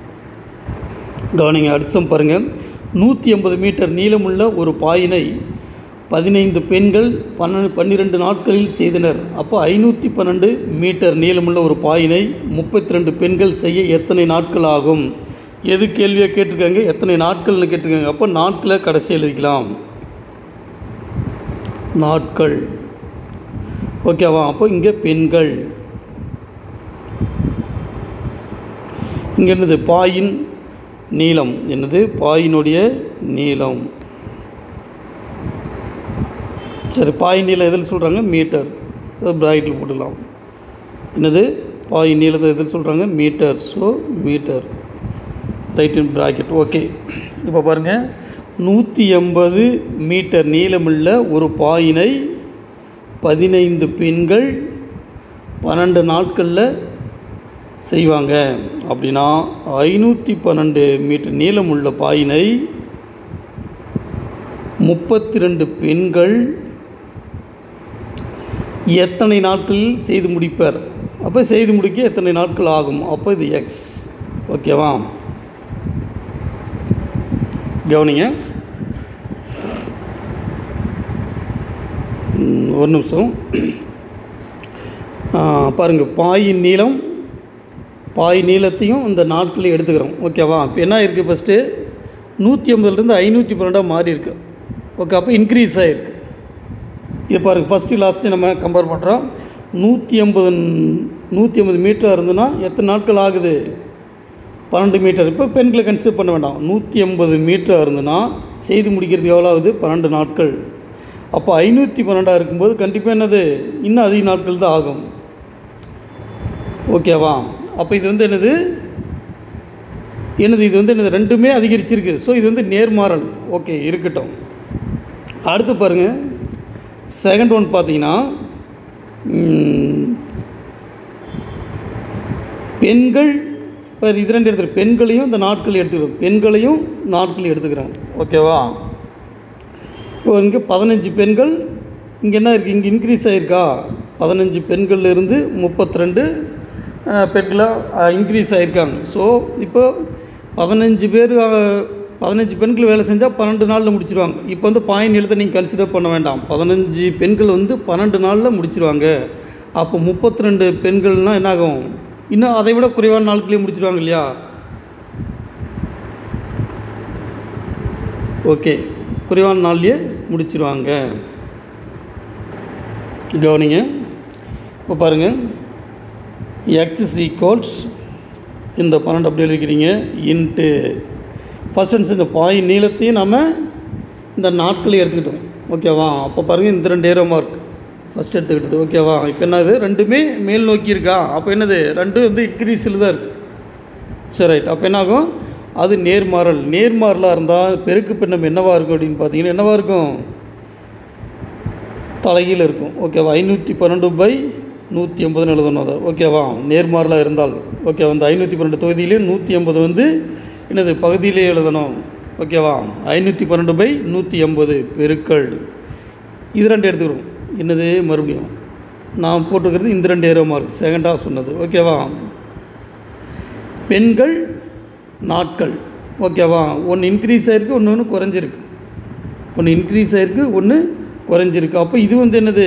கவனிங்க அடுத்தம் பாருங்கள் நூற்றி ஐம்பது மீட்டர் நீளமுள்ள ஒரு பாயினை பதினைந்து பெண்கள் பன்ன பன்னிரெண்டு நாட்களில் செய்தனர் அப்போ ஐநூற்றி பன்னெண்டு மீட்டர் நீளமுள்ள ஒரு பாயினை முப்பத்தி ரெண்டு பெண்கள் செய்ய எத்தனை நாட்கள் ஆகும் எது கேள்வியாக கேட்டிருக்காங்க எத்தனை நாட்கள்னு கேட்டிருக்காங்க அப்போ நாட்களை கடைசி எழுதிக்கலாம் நாட்கள் ஓகேவா அப்போ இங்கே பெண்கள் இங்கே என்னது பாயின் நீளம் என்னது பாயினுடைய நீளம் சரி பாய் நீளம் எதில் சொல்கிறாங்க மீட்டர் பிராக்கெட்டில் போட்டுக்கலாம் என்னது பாய் நீளத்தை எதில் சொல்கிறாங்க metre so metre right in bracket okay இப்போ பாருங்கள் நூற்றி எண்பது மீட்டர் நீளமுள்ள ஒரு பாயினை பதினைந்து பெண்கள் பன்னெண்டு நாட்களில் செய்வாங்க அப்படின்னா ஐநூற்றி பன்னெண்டு மீட்டர் நீளமுள்ள பாயினை முப்பத்தி ரெண்டு பெண்கள் எத்தனை நாட்களில் செய்து முடிப்பர் அப்போ செய்து முடிக்க எத்தனை நாட்கள் ஆகும் அப்போ இது எக்ஸ் ஓகேவா கவனிங்க ம், ஒரு நிமிஷம் ஆ, பாருங்க பாயின் நீளம் பாய் நீளத்தையும் இந்த நாட்களை எடுத்துக்கிறோம் ஓகேவா இப்போ என்ன இருக்குது ஃபஸ்ட்டு நூற்றி ஐம்பதுலேருந்து ஐநூற்றி பன்னெண்டாக மாறி இருக்கு ஓகே அப்போ இன்க்ரீஸ் ஆகிருக்கு இது பாருங்கள் ஃபஸ்ட்டு லாஸ்ட்டு நம்ம கம்பேர் பண்ணுறோம் நூற்றி ஐம்பது நூற்றி ஐம்பது மீட்டராக இருந்ததுன்னா எத்தனை நாட்கள் ஆகுது பன்னெண்டு மீட்டர் இப்போ பெண்களை கன்சிடர் பண்ண வேண்டாம் நூற்றி ஐம்பது மீட்டராக இருந்ததுன்னா செய்து முடிக்கிறதுக்கு எவ்வளோ ஆகுது பன்னெண்டு நாட்கள் அப்போ ஐநூற்றி பன்னெண்டாக இருக்கும்போது கண்டிப்பாக என்னது இன்னும் அதிக நாட்கள் தான் ஆகும் ஓகேவா அப்போ இது வந்து என்னது என்னது இது வந்து என்னது ரெண்டுமே அதிகரிச்சிருக்கு ஸோ இது வந்து நேர்மாறல் ஓகே இருக்கட்டும் அடுத்து பாருங்கள் செகண்ட் ஒன் பார்த்தீங்கன்னா ம், பெண்கள் இப்போ இது ரெண்டு எடுத்துக்கிறேன் பெண்களையும் இந்த நாட்கள் எடுத்துக்கிறோம் பெண்களையும் நாட்கள் எடுத்துக்கிறேன் ஓகேவா இப்போ இங்கே பதினஞ்சு பெண்கள் இங்கே என்ன இருக்குது இங்கே இன்க்ரீஸ் ஆகிருக்கா பதினஞ்சு பெண்கள்ல இருந்து முப்பத்தி ரெண்டு பெண்களாக இன்க்ரீஸ் ஆகிருக்காங்க ஸோ இப்போ பதினஞ்சு பேர் அஹ், பதினஞ்சு பெண்கள் வேலை செஞ்சால் பன்னெண்டு நாளில் முடிச்சிருவாங்க இப்போ வந்து பாயிண்ட் எழுத நீங்கள் கன்சிடர் பண்ண வேண்டாம் பதினஞ்சு பெண்கள் வந்து பன்னெண்டு நாளில் முடிச்சிருவாங்க அப்போ முப்பத்தி ரெண்டு பெண்கள்னால் என்னாகும் இன்னும் அதை விட குறைவான நாட்களே முடிச்சிருவாங்க இல்லையா ஓகே குறைவான நாள்லேயே முடிச்சிருவாங்க கவனிங்க இப்போ பாருங்கள் எக்ஸ் ஈக்குவல்ஸ் இந்த பன்னெண்டு அப்படி எழுதிக்கிறீங்க இன்ட்டு ஃபஸ்ட் அண்ட் இந்த பாய் நீளத்தையும் நம்ம இந்த நாட்களை எடுத்துக்கிட்டோம் ஓகேவா அப்போ பாருங்கள் இந்த ரெண்டு ஏரோ மார்க் ஃபஸ்ட் எடுத்துக்கிட்டது ஓகேவா இப்போ என்னது ரெண்டுமே மேல் நோக்கி இருக்கா அப்போ என்னது ரெண்டும் வந்து இன்க்ரீஸில் தான் இருக்குது சரி ரைட் அப்போ என்னாகும் அது நேர்மாறல் நேர்மாறலாக இருந்தால் பெருக்கு பின்னம் என்னவாக இருக்கும் அப்படின்னு பார்த்தீங்கன்னா என்னவாக இருக்கும் தலைகீழ இருக்கும் ஓகேவா ஐநூற்றி பன்னெண்டு பை நூற்றி எண்பதுன்னு எழுதணும் அதை ஓகேவா நேர்மாறலாக இருந்தால் ஓகே அந்த ஐநூற்றி பன்னெண்டு தொகுதியிலே நூற்றி எண்பது வந்து என்னது பகுதியிலே எழுதணும் ஓகேவா ஐநூற்றி பன்னெண்டு பை நூற்றி எண்பது பெருக்கள் இது ரெண்டு எடுத்துக்கிறோம் என்னது மறுபடியும் நான் போட்டிருக்கிறது இந்த ரெண்டு ஏரோ மார்க் செகண்டாக சொன்னது ஓகேவா பெண்கள் நாட்கள் ஓகேவா ஒன்று இன்க்ரீஸ் ஆகிருக்கு ஒன்று ஒன்று குறைஞ்சிருக்கு ஒன்று இன்க்ரீஸ் ஆகிருக்கு ஒன்று குறைஞ்சிருக்கு அப்போ இது வந்து என்னது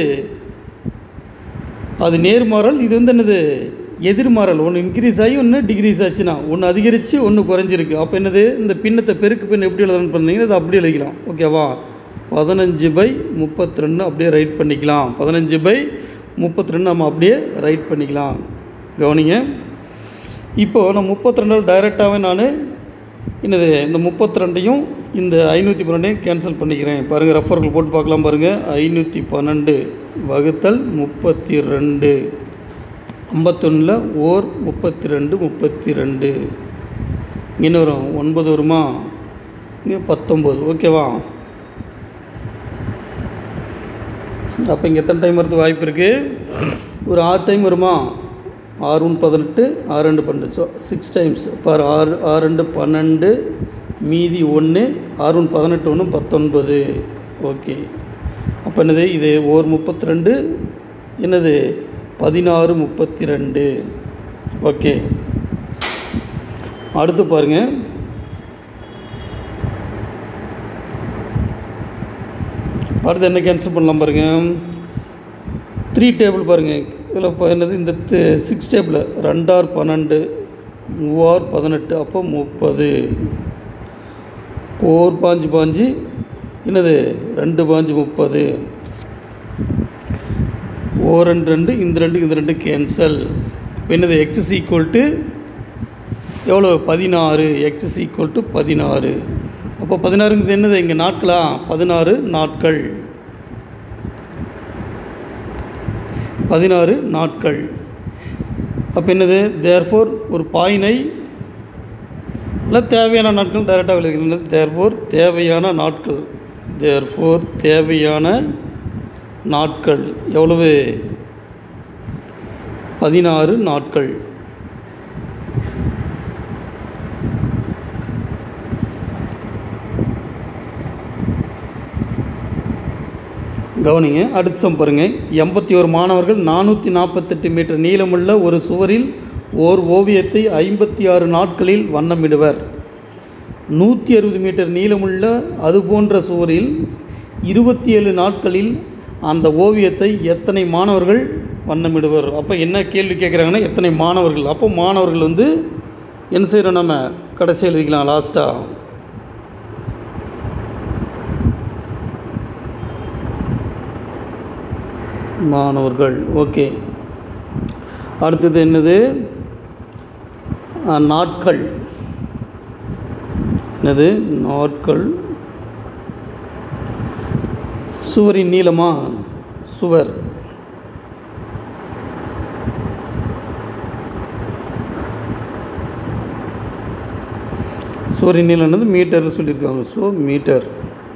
அது நேர்மாறல் இது வந்து என்னது எதிர்மாறல் ஒன்று இன்க்ரீஸ் ஆகி ஒன்று டிக்ரீஸ் ஆச்சுன்னா ஒன்று அதிகரித்து ஒன்று குறைஞ்சிருக்கு அப்போ என்னது இந்த பின்னத்தை பெருக்கு பின்ன எப்படி எழுதணும்னு பண்ணீங்கன்னா அதை அப்படியே எழுதிக்கலாம் ஓகேவா பதினஞ்சு பை முப்பத்தி ரெண்டு அப்படியே ரைட் பண்ணிக்கலாம் பதினஞ்சு பை முப்பத்தி ரெண்டு நம்ம அப்படியே ரைட் பண்ணிக்கலாம் கவனிங்க இப்போது நான் முப்பத்தி ரெண்டால் டைரெக்டாகவே நான் என்னது இந்த முப்பத்தி ரெண்டையும் இந்த ஐநூற்றி பன்னெண்டையும் கேன்சல் பண்ணிக்கிறேன் பாருங்கள் ரெஃபர்கள் போட்டு பார்க்கலாம் பாருங்கள் ஐநூற்றி பன்னெண்டு வகுத்தல் முப்பத்தி ரெண்டு ஐம்பத்தொன்னில் ஓர் முப்பத்தி ரெண்டு முப்பத்தி ரெண்டு இங்கே வரும் ஒன்பது வருமா இங்கே பத்தொம்போது ஓகேவா அப்போ இங்கே எத்தனை டைம் வரது வாய்ப்பு இருக்குது ஒரு ஆறு டைம் வருமா ஆறு ஒன்று பதினெட்டு ஆறு ரெண்டு பன்னெண்டு ஸோ சிக்ஸ் டைம்ஸ் பார் ஆறு ஆறு ரெண்டு பன்னெண்டு மீதி ஒன்று ஆறு ஒன்று பதினெட்டு ஒன்று பத்தொன்பது ஓகே அப்போ என்னது இது ஓர் முப்பத்தி ரெண்டு என்னது பதினாறு முப்பத்தி ரெண்டு ஓகே அடுத்து பாருங்கள் அடுத்து என்ன கேன்சல் பண்ணலாம் பாருங்கள் த்ரீ டேபிள் பாருங்கள் இதில் இப்போ என்னது இந்த சிக்ஸ் டேபிள் ரெண்டார் பன்னெண்டு மூவார் பதினெட்டு அப்போ முப்பது ஓர் பாஞ்சு பாஞ்சு என்னது ரெண்டு பாஞ்சு முப்பது ஓ ரெண்டு ரெண்டு இந்த ரெண்டு இந்த ரெண்டு கேன்சல் இப்போ என்னது எக்ஸஸ் ஈக்குவல் டு எவ்வளோ பதினாறு எக்ஸஸ் ஈக்குவல் டு பதினாறு அப்போ பதினாறுங்கிறது என்னது இங்கே நாட்களா பதினாறு நாட்கள் பதினாறு நாட்கள் அப்போ என்னது தேர்ஃபோர் ஒரு பாயினை இல்லை தேவையான நாட்கள் டைரெக்டாக விளைவிக்கிறது தேர்ஃபோர் தேவையான நாட்கள் தேர்ஃபோர் தேவையான நாட்கள் எவ்வளவு பதினாறு நாட்கள் கவனிங்க அடுத்த சம் பாருங்க எண்பத்தி ஒரு மாணவர்கள் நானூற்றி நாற்பத்தெட்டு மீட்டர் நீளமுள்ள ஒரு சுவரில் ஓர் ஓவியத்தை ஐம்பத்தி ஆறு நாட்களில் வண்ணமிடுவர் நூற்றி அறுபது மீட்டர் நீளமுள்ள அது போன்ற சுவரில் இருபத்தி ஏழு நாட்களில் அந்த ஓவியத்தை எத்தனை மாணவர்கள் வண்ணமிடுவர் அப்போ என்ன கேள்வி கேட்குறாங்கன்னா எத்தனை மாணவர்கள் அப்போ மாணவர்கள் வந்து என்ன செய்கிறோம் நம்ம கடைசி எழுதிக்கலாம் லாஸ்ட்டாக மாணவர்கள் ஓகே அடுத்தது என்னது ஆ, நாட்கள் என்னது நாட்கள் சுவரின் நீளமா சுவர் சுவரின் நீளம் என்னது மீட்டர் சொல்லியிருக்காங்க ஸோ மீட்டர்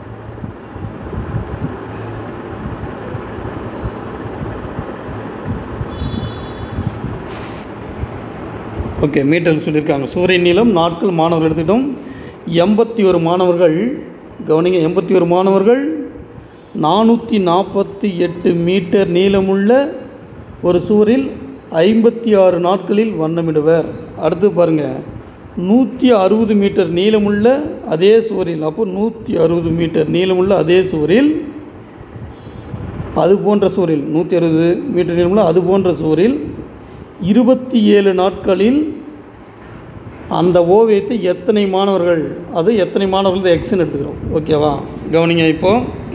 ஓகே மீட்டர் சொல்லியிருக்காங்க சூரிய நீளம் நாட்கள் மாணவர்கள் எடுத்துக்கிட்டோம் எண்பத்தி ஒரு மாணவர்கள் கவனிங்க எண்பத்தி ஒரு மாணவர்கள் நானூற்றி நாற்பத்தி எட்டு மீட்டர் நீளமுள்ள ஒரு சுவரில் ஐம்பத்தி ஆறு நாட்களில் வண்ணமிடுவர் அடுத்து பாருங்கள் நூற்றி அறுபது மீட்டர் நீளமுள்ள அதே சுவரில் அப்போ நூற்றி அறுபது மீட்டர் நீளமுள்ள அதே சுவரில் அது போன்ற சுவரில் நூற்றி அறுபது மீட்டர் நீளமுள்ள அது போன்ற சுவரில் இருபத்தி ஏழு நாட்களில் அந்த ஓவியத்தை எத்தனை மாணவர்கள் அது எத்தனை மாணவர்கள் எக்ஸ்ன்னு எடுத்துக்கிறோம் ஓகேவா கவனிங்க இப்போ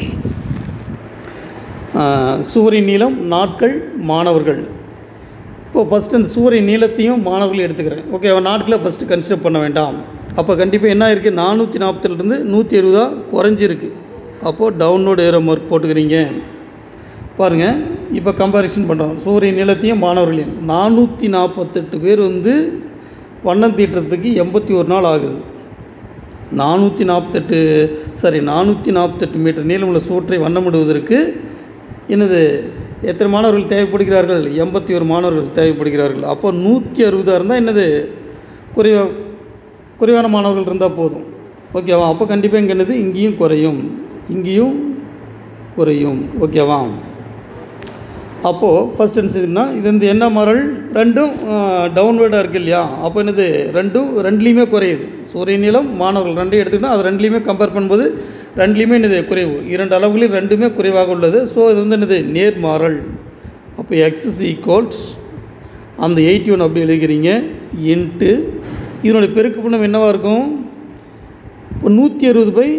சூரிய நீளம் நாட்கள் மாணவர்கள் இப்போ ஃபஸ்ட்டு அந்த சூரிய நீளத்தையும் மாணவர்கள் எடுத்துக்கிறேன் ஓகேவா நாட்களை ஃபஸ்ட்டு கன்சிடர் பண்ண வேண்டாம் அப்போ கண்டிப்பாக என்ன இருக்குது நானூற்றி நாற்பதுலேருந்து நூற்றி இருபதா குறைஞ்சிருக்கு அப்போது டவுன்லோடு ஏரோ மார்க் போட்டுக்கிறீங்க பாருங்கள் இப்போ கம்பாரிசன் பண்ணுறோம் சூரிய நிலத்தையும் மாணவர்களையும் நானூற்றி நாற்பத்தெட்டு பேர் வந்து வண்ணம் தீட்டுறதுக்கு எண்பத்தி ஒரு நாள் ஆகுது நானூற்றி நாற்பத்தெட்டு சாரி நானூற்றி நாற்பத்தெட்டு மீட்டர் நீளமுள்ள சூற்றை வண்ணமிடுவதற்கு என்னது எத்தனை மாணவர்கள் தேவைப்படுகிறார்கள் எண்பத்தி ஒரு மாணவர்கள் தேவைப்படுகிறார்கள் அப்போ நூற்றி அறுபதாக இருந்தால் என்னது குறைவா குறைவான மாணவர்கள் இருந்தால் போதும் ஓகேவா அப்போ கண்டிப்பாக இங்கே என்னது இங்கேயும் குறையும் இங்கேயும் குறையும் ஓகேவா அப்போது ஃபஸ்ட் என்ன இது வந்து என்ன மாறல் ரெண்டும் டவுன்வேர்டாக இருக்கு இல்லையா அப்போ என்னது ரெண்டும் ரெண்டுலேயுமே குறையுது சூரிய நீளம் மாணவர்கள் ரெண்டையும் எடுத்துக்கிட்டா அது ரெண்டுலேயுமே கம்பேர் பண்ணும்போது ரெண்டுலேயுமே என்னது குறைவு இரண்டு அளவுகளையும் ரெண்டுமே குறைவாக உள்ளது ஸோ இது வந்து என்னது நேர்மாறல் அப்போ எக்ஸஸ் ஈக்குவல்ஸ் அந்த எயிட்டி ஒன் அப்படி எழுதிக்கிறீங்க இன்ட்டு இதனுடைய பெருக்கு பணம் என்னவாக இருக்கும் இப்போ நூற்றி அறுபது பை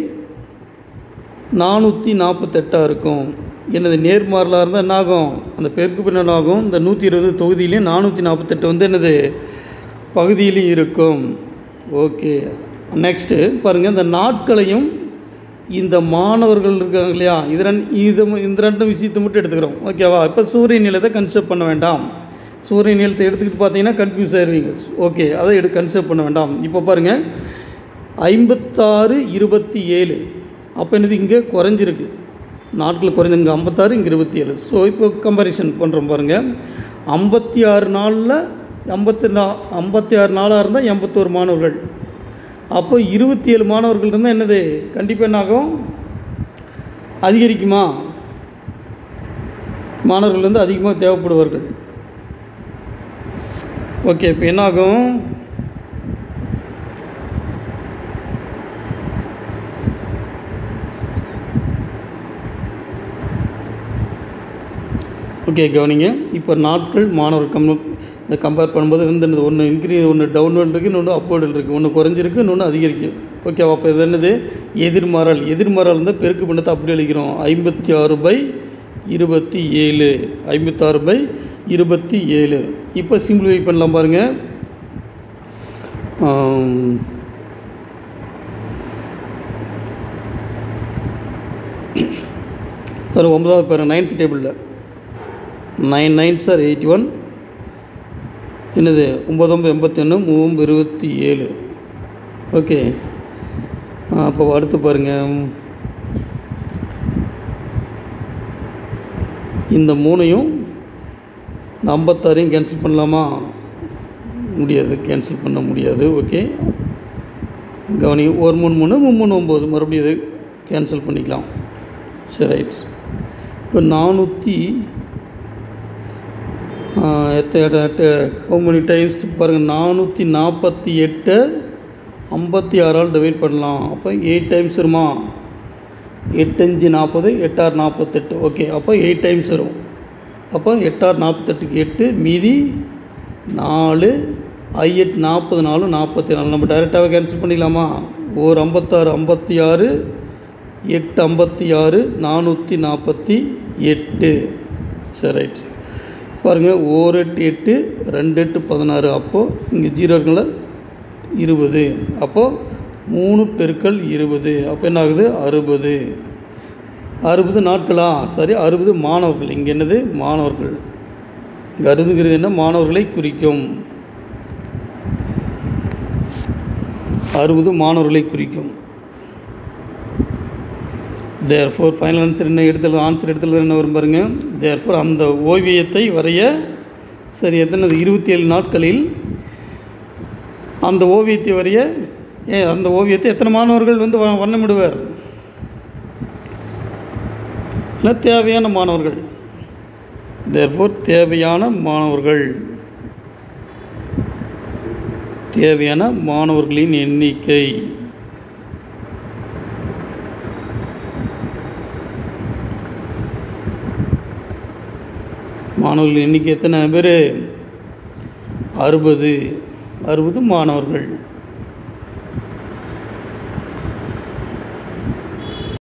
நானூற்றி நாற்பத்தெட்டாக இருக்கும் என்னது நேர்மாறலாக இருந்தால் என்னாகும் அந்த பெருக்கு பின்னால் ஆகும் இந்த நூற்றி இருபது தொகுதியிலையும் நானூற்றி நாற்பத்தெட்டு வந்து என்னது பகுதியிலையும் இருக்கும் ஓகே நெக்ஸ்ட்டு பாருங்கள் இந்த நாட்களையும் இந்த மாணவர்கள் இருக்காங்க இல்லையா இது ரெண்டு இது இந்த ரெண்டு விஷயத்தை மட்டும் எடுத்துக்கிறோம் ஓகேவா இப்போ சூரிய நிலத்தை கன்சிடர் பண்ண வேண்டாம் சூரிய நிலத்தை எடுத்துக்கிட்டு பார்த்தீங்கன்னா கன்ஃபியூஸ் ஆயிடுவீங்க ஓகே அதை எடு கன்சிடர் பண்ண வேண்டாம் இப்போ பாருங்கள் ஐம்பத்தாறு இருபத்தி ஏழு அப்போ என்னது இங்கே குறைஞ்சிருக்கு நாட்கள் குறைஞ்சு இங்கே ஐம்பத்தாறு இங்கே இருபத்தி ஏழு ஸோ இப்போ கம்பேரிசன் பண்ணுறோம் பாருங்கள் ஐம்பத்தி ஆறு நாளில் ஐம்பத்தி நா ஐம்பத்தி ஆறு நாளாக இருந்தால் எண்பத்தோரு மாணவர்கள் அப்போ இருபத்தி ஏழு மாணவர்கள் இருந்தால் என்னது கண்டிப்பாக என்னாகும் அதிகரிக்குமா மாணவர்கள் வந்து அதிகமாக தேவைப்படுவார்கள் ஓகே இப்போ என்னாகும் ஓகே கவனிங்க இப்போ நாட்கள் மாணவர் கம் இந்த கம்பேர் பண்ணும்போது வந்து என்னது ஒன்று இன்க்ரீ ஒன்று டவுன்வேர்டு இருக்குது இன்னொன்று அப்வேர்டு இருக்குது ஒன்று குறைஞ்சிருக்கு இன்னொன்று அதிகரிக்கு ஓகே அப்போ இது என்னது எதிர்மாறல் எதிர்மாறல் இருந்தால் பெருக்கு பண்ணத்தை அப்படி அளிக்கிறோம் ஐம்பத்தி ஆறு பை இருபத்தி ஏழு ஐம்பத்தாறு பை இருபத்தி ஏழு இப்போ சிம்பிளிஃபை பண்ணலாம் பாருங்கள் ஆம், பாருங்க ஒன்பதாவது பாருங்க நைன்த் டேபிளில் nine nine sir eighty one என்னது ஒம்பது எண்பத்தி ஒன்று மூணு இருபத்தி ஏழு ஓகே அப்போ அடுத்து பாருங்கள் இந்த மூணையும் இந்த ஐம்பத்தாறையும் கேன்சல் பண்ணலாமா முடியாது கேன்சல் பண்ண முடியாது ஓகே கவனி ஒரு மூணு மூணு மூணு மூணு ஒம்பது மறுபடியும் இது கேன்சல் பண்ணிக்கலாம் சரி ரைட் இப்போ நானூற்றி ஹவு many டைம்ஸ் பாருங்கள் நானூற்றி நாற்பத்தி எட்டை ஐம்பத்தி ஆறால் டிவைட் பண்ணலாம் அப்போ எயிட் டைம்ஸ் வருமா எட்டஞ்சு நாற்பது எட்டாறு நாற்பத்தெட்டு ஓகே அப்போ எயிட் டைம்ஸ் வரும் அப்போ எட்டாறு நாற்பத்தெட்டுக்கு எட்டு மீதி நாலு ஐ எட்டு நாற்பது நாலு நாற்பத்தி நாலு நம்ம டைரெக்டாகவே கேன்சல் பண்ணிடலாமா ஒரு ஐம்பத்தாறு ஐம்பத்தி ஆறு எட்டு ஐம்பத்தி ஆறு நானூற்றி நாற்பத்தி எட்டு சரி ரைட் பாருங்கள் ஓர் எட்டு எட்டு ரெண்டு எட்டு பதினாறு அப்போது இங்கே ஜீரோ இருக்குல்ல இருபது அப்போது மூணு பெருக்கல் இருபது அப்போ என்ன ஆகுது அறுபது அறுபது நாட்களா சரி அறுபது மாணவர்கள் இங்கே என்னது மாணவர்கள் இங்கே அறுபதுங்கிறது என்ன மாணவர்களை குறிக்கும் அறுபது மாணவர்களை குறிக்கும் தேர் ஃபோர் ஃபைனல் ஆன்சர் என்ன எடுத்துல ஆன்சர் எடுத்துல என்ன வரும் பாருங்க தேர் ஃபோர் அந்த ஓவியத்தை வரைய சரி எத்தனை இருபத்தி ஏழு நாட்களில் அந்த ஓவியத்தை வரைய ஏ அந்த ஓவியத்தை எத்தனை மாணவர்கள் வந்து வ- வண்ணமிடுவர் இல்லை தேவையான மாணவர்கள் தேர்ஃபோர் தேவையான மாணவர்கள் தேவையான மாணவர்களின் எண்ணிக்கை மாணவர்கள் எண்ணிக்கை எத்தனை பேர் அறுபது அறுபது மாணவர்கள்